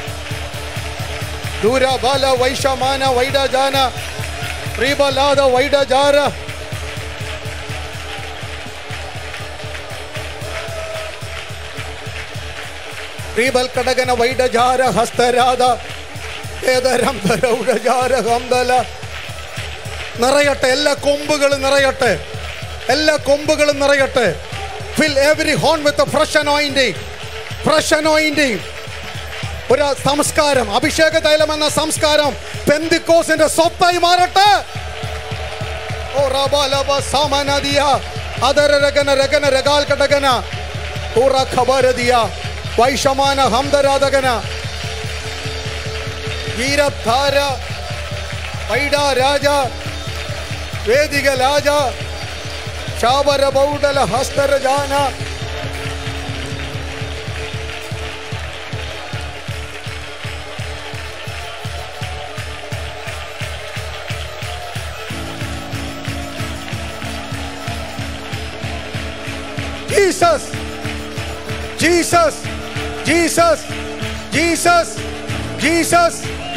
ദൂരബല വൈഷമാന വൈഡജാന പ്രീബലാദ വൈഡജാര പ്രീബൽ കടകന വൈഡജാര ഹസ്തരാധ ഏതരം ധരൗഡജാര ഹംദല നിറയട്ടെ എല്ലാ കൊമ്പുകളും നിറയട്ടെ എല്ലാ കൊമ്പുകളും നിറയട്ടെ fill every horn with fresh anointing fresh anointing ഒരു സംസ്കാരം അഭിഷേക തൈലം എന്ന സംസ്കാരം പെന്തിക്കോസിന്റെ സ്വത്തായി മാറട്ടെ ഓ റബ ലബ സമനദിയ അതര രഗന രഗന രഗാൽ കടകന ഊറ ഖബരദിയ വൈഷമാന ഹംദരാധകന വീരധാര പൈഡ രാജ വേദിക രാജ ശാബര ബൗഡല ഹസ്തരജാന Jesus Jesus Jesus Jesus Jesus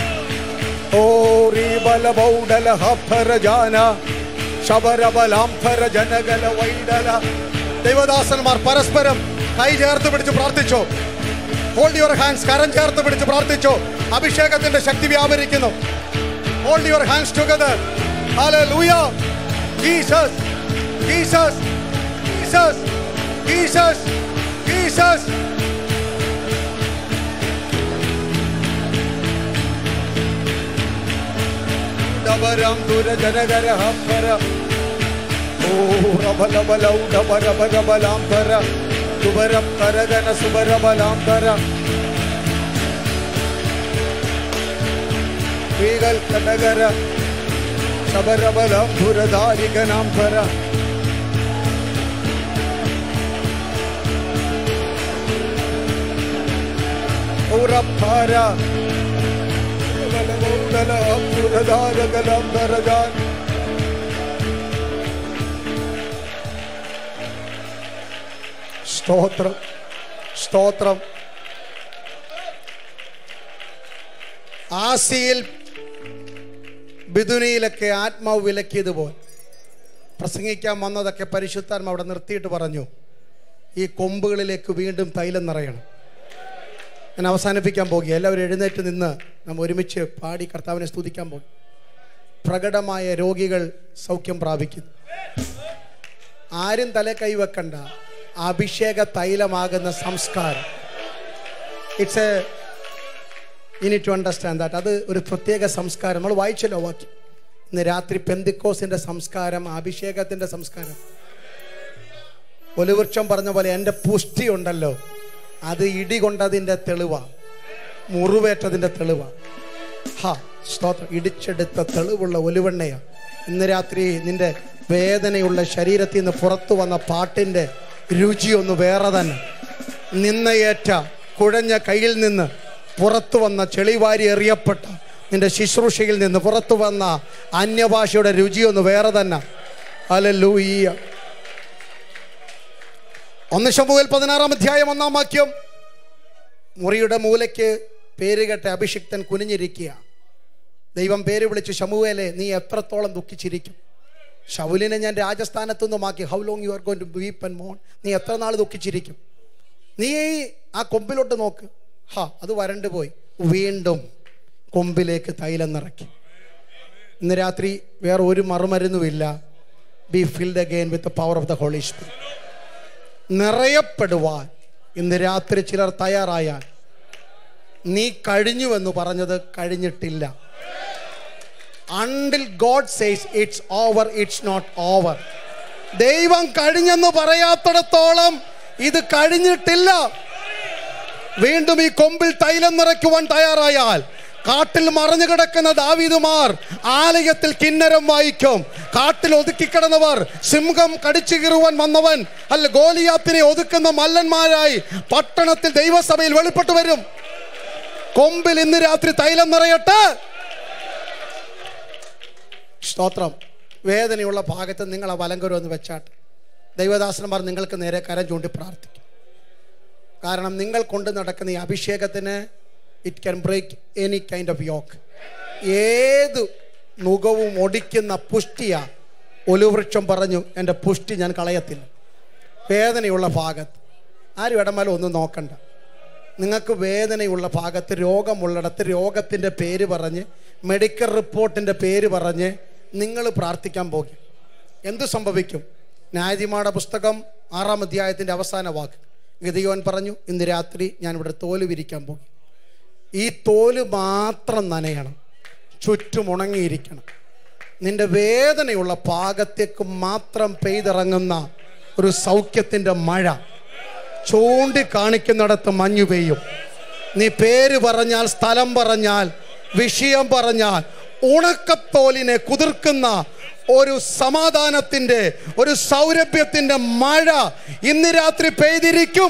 ഓറി ബല ബൗഡല ഹഫര ജാന ശബരബലാംഫര ജനകല വൈഡല ദൈവദാസന്മാർ പരസ്പരം കൈ ചേർത്ത് പിടിച്ച് പ്രാർത്ഥിച്ചോ ഹോൾഡ് യുവർ ഹാൻഡ്സ് കരം ചേർത്ത് പിടിച്ച് പ്രാർത്ഥിച്ചോ അഭിഷേകത്തിന്റെ ശക്തി വ്യാപരിക്കുന്നു hold your hands together hallelujah Jesus Jesus Jesus Jesus Jesus ഡബരം ദുരജനകര ഹംഭര ഓ റബലബലൗ ഡബരബലബലാംബര സുബരം കരഗന സുബരബലാംബര ശ്രീകൾ കനകര ശബരബലംബുരധാരികനാംബര ൗരഭാര ബലമൗഡല അംബുരധാരകലംബരജാൻ സ്തോത്രം സ്തോത്രം ആസിയിൽ ബിദുനിയിലൊക്കെ ആത്മാവ് വിലക്കിയതുപോലെ പ്രസംഗിക്കാൻ വന്നതൊക്കെ പരിശുദ്ധാത്മ അവിടെ നിർത്തിയിട്ട് പറഞ്ഞു ഈ കൊമ്പുകളിലേക്ക് വീണ്ടും തൈലം നിറയണം ഞാൻ അവസാനിപ്പിക്കാൻ പോകുക എല്ലാവരും എഴുന്നേറ്റ് നിന്ന് നമ്മൾ ഒരുമിച്ച് പാടി കർത്താവിനെ സ്തുതിക്കാൻ പോകും പ്രകടമായ രോഗികൾ സൗഖ്യം പ്രാപിക്കുന്നു ആരും തല കൈവെക്കണ്ട അഭിഷേക തൈലമാകുന്ന സംസ്കാരം ഇറ്റ്സ് എ ഇനി ടു അണ്ടർസ്റ്റാൻഡ് ദാറ്റ് അത് ഒരു പ്രത്യേക സംസ്കാരം നമ്മൾ വായിച്ചല്ലോ വാക്യം ഇന്ന് രാത്രി പെന്തിക്കോസിന്റെ സംസ്കാരം അഭിഷേകത്തിന്റെ സംസ്കാരം ഒലിവൃക്ഷം പറഞ്ഞ പോലെ എൻ്റെ പുഷ്ടി ഉണ്ടല്ലോ അത് ഇടികൊണ്ടതിൻ്റെ തെളിവാ മുറിവേറ്റതിൻ്റെ തെളിവാ ഹാ സ്തോത്രം ഇടിച്ചെടുത്ത തെളിവുള്ള ഒലിവെണ്ണയാ ഇന്ന് രാത്രി നിന്റെ വേദനയുള്ള ശരീരത്തിൽ നിന്ന് പുറത്തു വന്ന പാട്ടിൻ്റെ രുചി ഒന്ന് വേറെ തന്നെ നിന്നയേറ്റ കുഴഞ്ഞ കയ്യിൽ നിന്ന് പുറത്തു വന്ന ചെളിവാരി എറിയപ്പെട്ട നിന്റെ ശുശ്രൂഷയിൽ നിന്ന് പുറത്തു വന്ന അന്യഭാഷയുടെ രുചി ഒന്ന് വേറെ തന്നെ അലല്ലൂയ്യ ഒന്ന് ശമുവേൽ പതിനാറാം അധ്യായം ഒന്നാം വാക്യം മുറിയുടെ മൂലയ്ക്ക് പേരുകെട്ട അഭിഷിക്തൻ കുനിഞ്ഞിരിക്കുക ദൈവം പേര് വിളിച്ച് ഷമുവേലെ നീ എത്രത്തോളം ദുഃഖിച്ചിരിക്കും ഷൗലിനെ ഞാൻ രാജസ്ഥാനത്തു നിന്നും ആക്കി how long you are going to weep and മോൺ നീ എത്ര നാൾ ദുഃഖിച്ചിരിക്കും നീ ആ കൊമ്പിലോട്ട് നോക്ക് ഹാ അത് വരണ്ട് പോയി വീണ്ടും കൊമ്പിലേക്ക് തൈലം നിറയ്ക്കും ഇന്ന് രാത്രി വേറെ ഒരു മറുമരുന്നുമില്ല be filled again with power of the Holy Spirit നിറയപ്പെടുവാൻ ഇന്ന് രാത്രി ചിലർ തയ്യാറായാൽ നീ കഴിഞ്ഞുവെന്ന് പറഞ്ഞത് കഴിഞ്ഞിട്ടില്ല until God says it's over it's not over ദൈവം കഴിഞ്ഞെന്ന് പറയാത്തിടത്തോളം ഇത് കഴിഞ്ഞിട്ടില്ല വീണ്ടും ഈ കൊമ്പിൽ തൈലം നിറയ്ക്കുവാൻ തയ്യാറായാൽ കാട്ടിൽ മറഞ്ഞു കിടക്കുന്ന ദാവീദുമാർ ആലയത്തിൽ കിന്നരം വായിക്കും കാട്ടിൽ ഒതുക്കിക്കിടന്നവർ സിംഹം കടിച്ചു കീറുവാൻ വന്നവൻ അല്ല ഗോലിയാത്തിനെ ഒതുക്കുന്ന മല്ലന്മാരായി പട്ടണത്തിൽ ദൈവസഭയിൽ വെളിപ്പെട്ടു വരും കൊമ്പിൽ ഇന്ന് രാത്രി തൈലം നിറയട്ടെ സ്തോത്രം വേദനയുള്ള ഭാഗത്ത് നിങ്ങൾ ആ വലങ്കരം ഒന്ന് വെച്ചാട്ട് ദൈവദാസന്മാർ നിങ്ങൾക്ക് നേരെ കരം ചൂണ്ടി പ്രാർത്ഥിക്കും കാരണം നിങ്ങൾ കൊണ്ട് നടക്കുന്ന ഈ അഭിഷേകത്തിന് it can break any kind of yoke ഏത് മുഖവും ഒടിക്കുന്ന പുഷ്ടിയ ഒലുവൃക്ഷം പറഞ്ഞു എൻ്റെ പുഷ്ടി ഞാൻ കളയത്തില്ല വേദനയുള്ള ഭാഗത്ത് ആരും ഇടമല ഒന്നും നോക്കണ്ട നിങ്ങൾക്ക് വേദനയുള്ള ഭാഗത്ത് രോഗമുള്ളിടത്ത് രോഗത്തിൻ്റെ പേര് പറഞ്ഞ് മെഡിക്കൽ റിപ്പോർട്ടിൻ്റെ പേര് പറഞ്ഞ് നിങ്ങൾ പ്രാർത്ഥിക്കാൻ പോകും എന്തു സംഭവിക്കും ന്യായതിമാടെ പുസ്തകം ആറാം അധ്യായത്തിൻ്റെ അവസാന വാക്ക് ഗതിയോൻ പറഞ്ഞു ഇന്ന് രാത്രി ഞാൻ ഇവിടെ തോല് വിരിക്കാൻ പോകും ഈ തോല് മാത്രം നനയണം ചുറ്റും ഉണങ്ങിയിരിക്കണം നിന്റെ വേദനയുള്ള പാകത്തേക്ക് മാത്രം പെയ്തിറങ്ങുന്ന ഒരു സൗഖ്യത്തിൻ്റെ മഴ ചൂണ്ടിക്കാണിക്കുന്നിടത്ത് മഞ്ഞു പെയ്യും നീ പേര് പറഞ്ഞാൽ സ്ഥലം പറഞ്ഞാൽ വിഷയം പറഞ്ഞാൽ ഉണക്കത്തോലിനെ കുതിർക്കുന്ന ഒരു സമാധാനത്തിന്റെ ഒരു സൗരഭ്യത്തിന്റെ മഴ ഇന്ന് രാത്രി പെയ്തിരിക്കും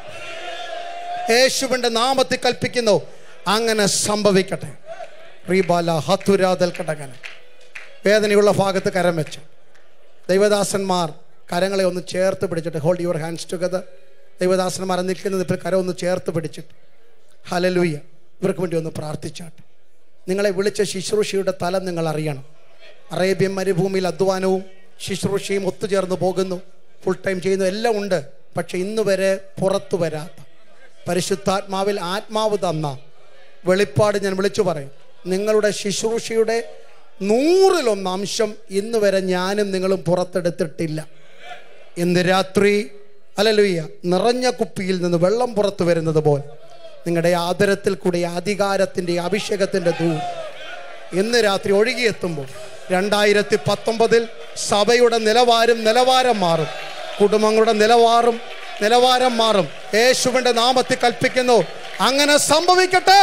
യേശുവിന്റെ നാമത്തിൽ കൽപ്പിക്കുന്നു അങ്ങനെ സംഭവിക്കട്ടെ റീബാല ഹത്തുരാതൽ കടകന വേദനയുള്ള ഭാഗത്ത് കരം വെച്ച് ദൈവദാസന്മാർ കരങ്ങളെ ഒന്ന് ചേർത്ത് പിടിച്ചിട്ട് ഹോൾഡ് യുവർ ഹാൻഡ്സ് ടുഗദർ ദൈവദാസന്മാർ നിൽക്കുന്നത് ഇപ്പോൾ കരം ഒന്ന് ചേർത്ത് പിടിച്ചിട്ട് ഹലലൂയ ഇവർക്ക് വേണ്ടി ഒന്ന് പ്രാർത്ഥിച്ചാട്ടെ നിങ്ങളെ വിളിച്ച ശുശ്രൂഷയുടെ തലം നിങ്ങൾ അറിയണം അറേബ്യൻ മരുഭൂമിയിൽ അധ്വാനവും ശുശ്രൂഷയും ഒത്തുചേർന്ന് പോകുന്നു ഫുൾ ടൈം ചെയ്യുന്നു എല്ലാം ഉണ്ട് പക്ഷെ ഇന്ന് വരെ പുറത്തു വരാത്ത പരിശുദ്ധാത്മാവിൽ ആത്മാവ് തന്ന വെളിപ്പാട് ഞാൻ വിളിച്ചു പറയും നിങ്ങളുടെ ശുശ്രൂഷയുടെ നൂറിലൊന്ന് അംശം ഇന്ന് വരെ ഞാനും നിങ്ങളും പുറത്തെടുത്തിട്ടില്ല ഇന്ന് രാത്രി അലലുയ്യ നിറഞ്ഞ കുപ്പിയിൽ നിന്ന് വെള്ളം പുറത്തു വരുന്നത് പോലെ നിങ്ങളുടെ ആദരത്തിൽ കൂടി അധികാരത്തിൻ്റെ അഭിഷേകത്തിൻ്റെ ദൂർ ഇന്ന് രാത്രി ഒഴുകിയെത്തുമ്പോൾ രണ്ടായിരത്തി പത്തൊമ്പതിൽ സഭയുടെ നിലവാരം നിലവാരം മാറും കുടുംബങ്ങളുടെ നിലവാരം നിലവാരം മാറും യേശുവിന്റെ നാമത്തിൽ കൽപ്പിക്കുന്നു അങ്ങനെ സംഭവിക്കട്ടെ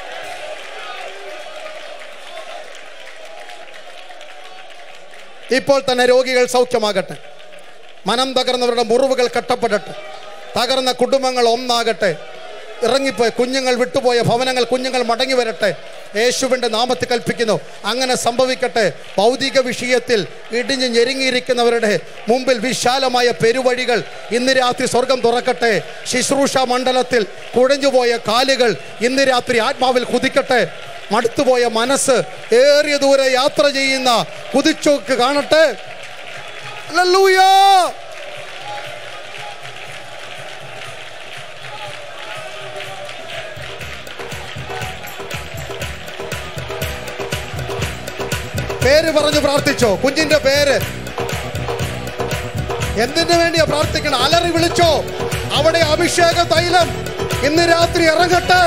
ഇപ്പോൾ തന്നെ രോഗികൾ സൗഖ്യമാകട്ടെ മനം തകർന്നവരുടെ മുറിവുകൾ കെട്ടപ്പെടട്ടെ തകർന്ന കുടുംബങ്ങൾ ഒന്നാകട്ടെ ഇറങ്ങിപ്പോയ കുഞ്ഞുങ്ങൾ വിട്ടുപോയ ഭവനങ്ങൾ കുഞ്ഞുങ്ങൾ മടങ്ങി വരട്ടെ യേശുവിൻ്റെ നാമത്തിൽ കൽപ്പിക്കുന്നു അങ്ങനെ സംഭവിക്കട്ടെ ഭൗതിക വിഷയത്തിൽ ഇടിഞ്ഞ് ഞെരുങ്ങിയിരിക്കുന്നവരുടെ മുമ്പിൽ വിശാലമായ പെരുവഴികൾ ഇന്ന് രാത്രി സ്വർഗം തുറക്കട്ടെ ശുശ്രൂഷ മണ്ഡലത്തിൽ കുഴഞ്ഞുപോയ കാലുകൾ ഇന്ന് രാത്രി ആത്മാവിൽ കുതിക്കട്ടെ മടുത്തുപോയ മനസ്സ് ഏറിയ ദൂരെ യാത്ര ചെയ്യുന്ന കുതിച്ചോക്ക് കാണട്ടെ ഹല്ലേലൂയ പേര് പറഞ്ഞു പ്രാർത്ഥിച്ചോ കുഞ്ഞിന്റെ പേര് എന്തിനു വേണ്ടിയാ പ്രാർത്ഥിക്കണം അലറി വിളിച്ചോ അവിടെ അഭിഷേക തൈലം ഇന്ന് രാത്രി ഇറങ്ങട്ടെ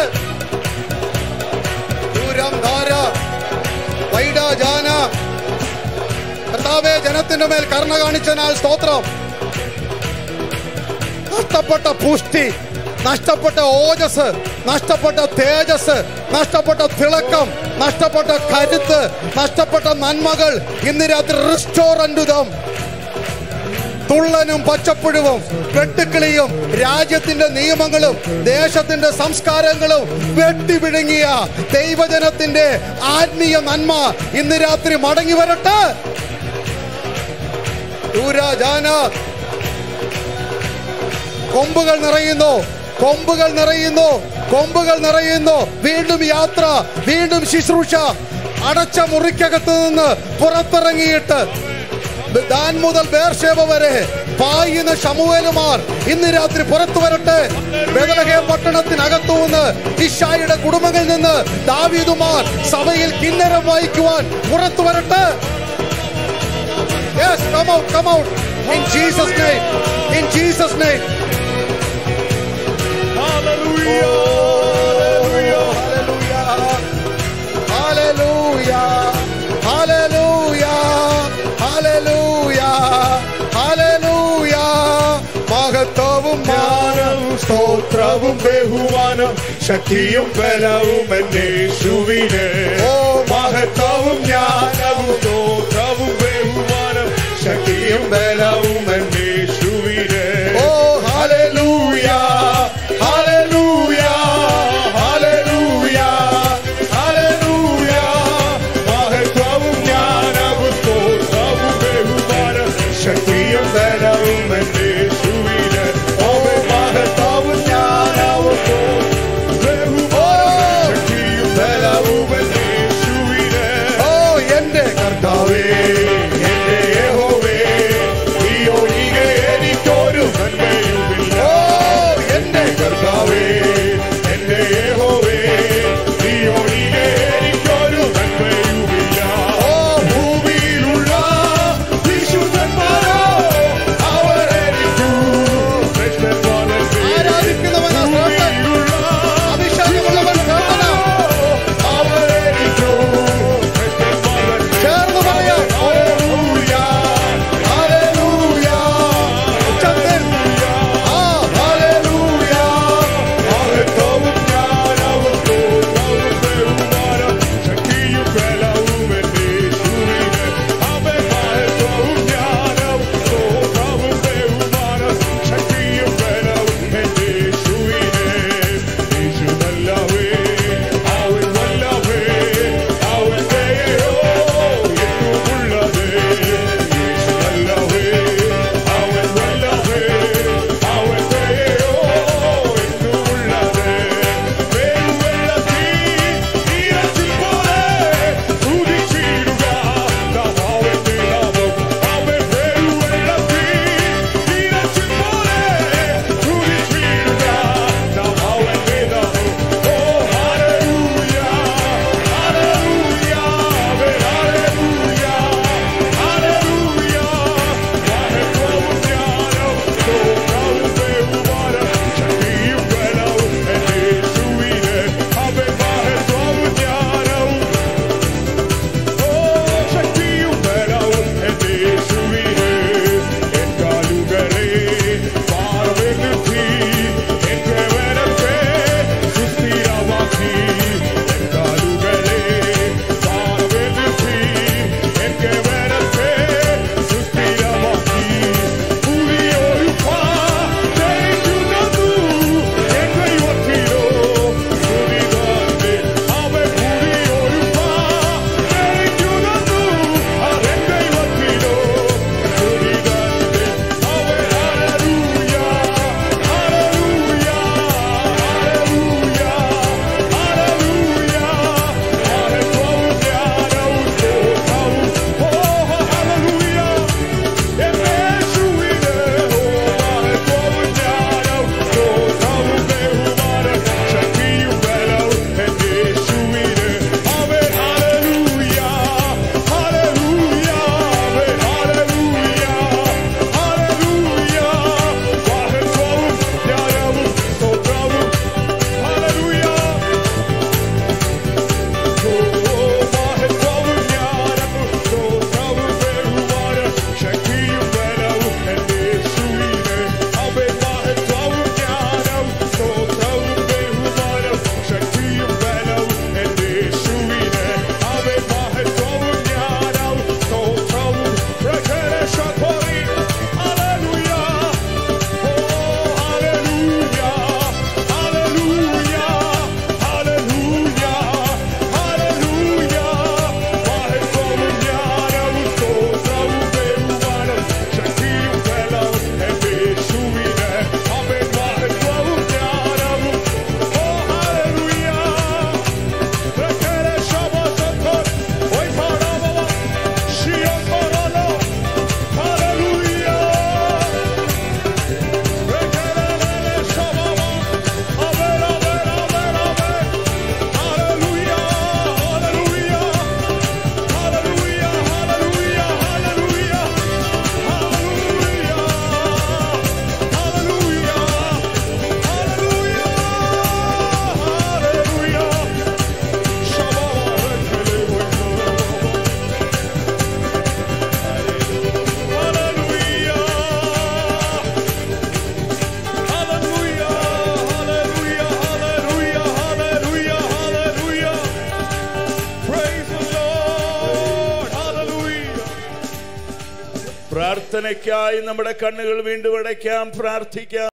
ദൂരം ധാര വൈഡ ജാന കർത്താവേ ജനത്തിന്റെ മേൽ കരുണ കാണിച്ചനാൽ സ്തോത്രം നഷ്ടപ്പെട്ട പുഷ്ടി നഷ്ടപ്പെട്ട ഓജസ് നഷ്ടപ്പെട്ട തേജസ് നഷ്ടപ്പെട്ട തിളക്കം നഷ്ടപ്പെട്ട കരുത്ത് നഷ്ടപ്പെട്ട നന്മകൾ ഇന്ന് രാത്രി റിസ്റ്റോറന്റുതം തുള്ളനും പച്ചപ്പുഴുവും വെട്ടുക്കിളിയും രാജ്യത്തിന്റെ നിയമങ്ങളും ദേശത്തിന്റെ സംസ്കാരങ്ങളും വെട്ടിവിഴുങ്ങിയ ദൈവജനത്തിന്റെ ആത്മീയ നന്മ ഇന്ന് രാത്രി മടങ്ങി വരട്ടെ ദൂരാജാന കൊമ്പുകൾ നിറയുന്നു കൊമ്പുകൾ നിറയുന്നു കൊമ്പുകൾ നിറയുന്നു വീണ്ടും യാത്ര വീണ്ടും ശുശ്രൂഷ അടച്ച മുറിക്കകത്ത് നിന്ന് പുറത്തിറങ്ങിയിട്ട് ദാൻ മുതൽ ബേർഷേബ വരെ പായുന്ന ശമുവേലുമാർ ഇന്ന് രാത്രി പുറത്തു വരട്ടെ ബദലഹേം പട്ടണത്തിനകത്തു നിന്ന് ഇഷായുടെ കുടുംബങ്ങളിൽ നിന്ന് ദാവീദുമാർ സഭയിൽ കിന്നരം വായിക്കുവാൻ പുറത്തു വരട്ടെ Yes, come out, come out. In Jesus' name. In Jesus' name. Hallelujah. Hallelujah. Hallelujah. Hallelujah. മഹത്വവും ജ്ഞാനവും സ്തോത്രവും ബഹുമാനം ശക്തിയും ബലവും എന്നേശുവിന് ഓ, മഹത്വവും ജ്ഞാനവും സ്തോത്രവും ബഹുമാനം ശക്തിയും ബലവും എന്നേശുവിന് ഓ, ഹല്ലേലൂയ ഹല്ലേലൂയ ഹല്ലേലൂയ ഹല്ലേലൂയ മഹത്വവും ജ്ഞാനവും സ്തോത്രവും ബഹുമാനം ശക്തിയും ബലവും എന്നേശുവിന് ഓ മഹത്വവും ജ്ഞാനവും ബഹുമാനം ശക്തിയും ബലവും എന്നേശുവിന് ഓ എന്റെ കർത്താവേ എന്റെ യഹോവേ നീയോ നീക പ്രാർത്ഥനയ്ക്കായി നമ്മുടെ കണ്ണുകൾ വീണ്ടും അടയ്ക്കാം പ്രാർത്ഥിക്കാം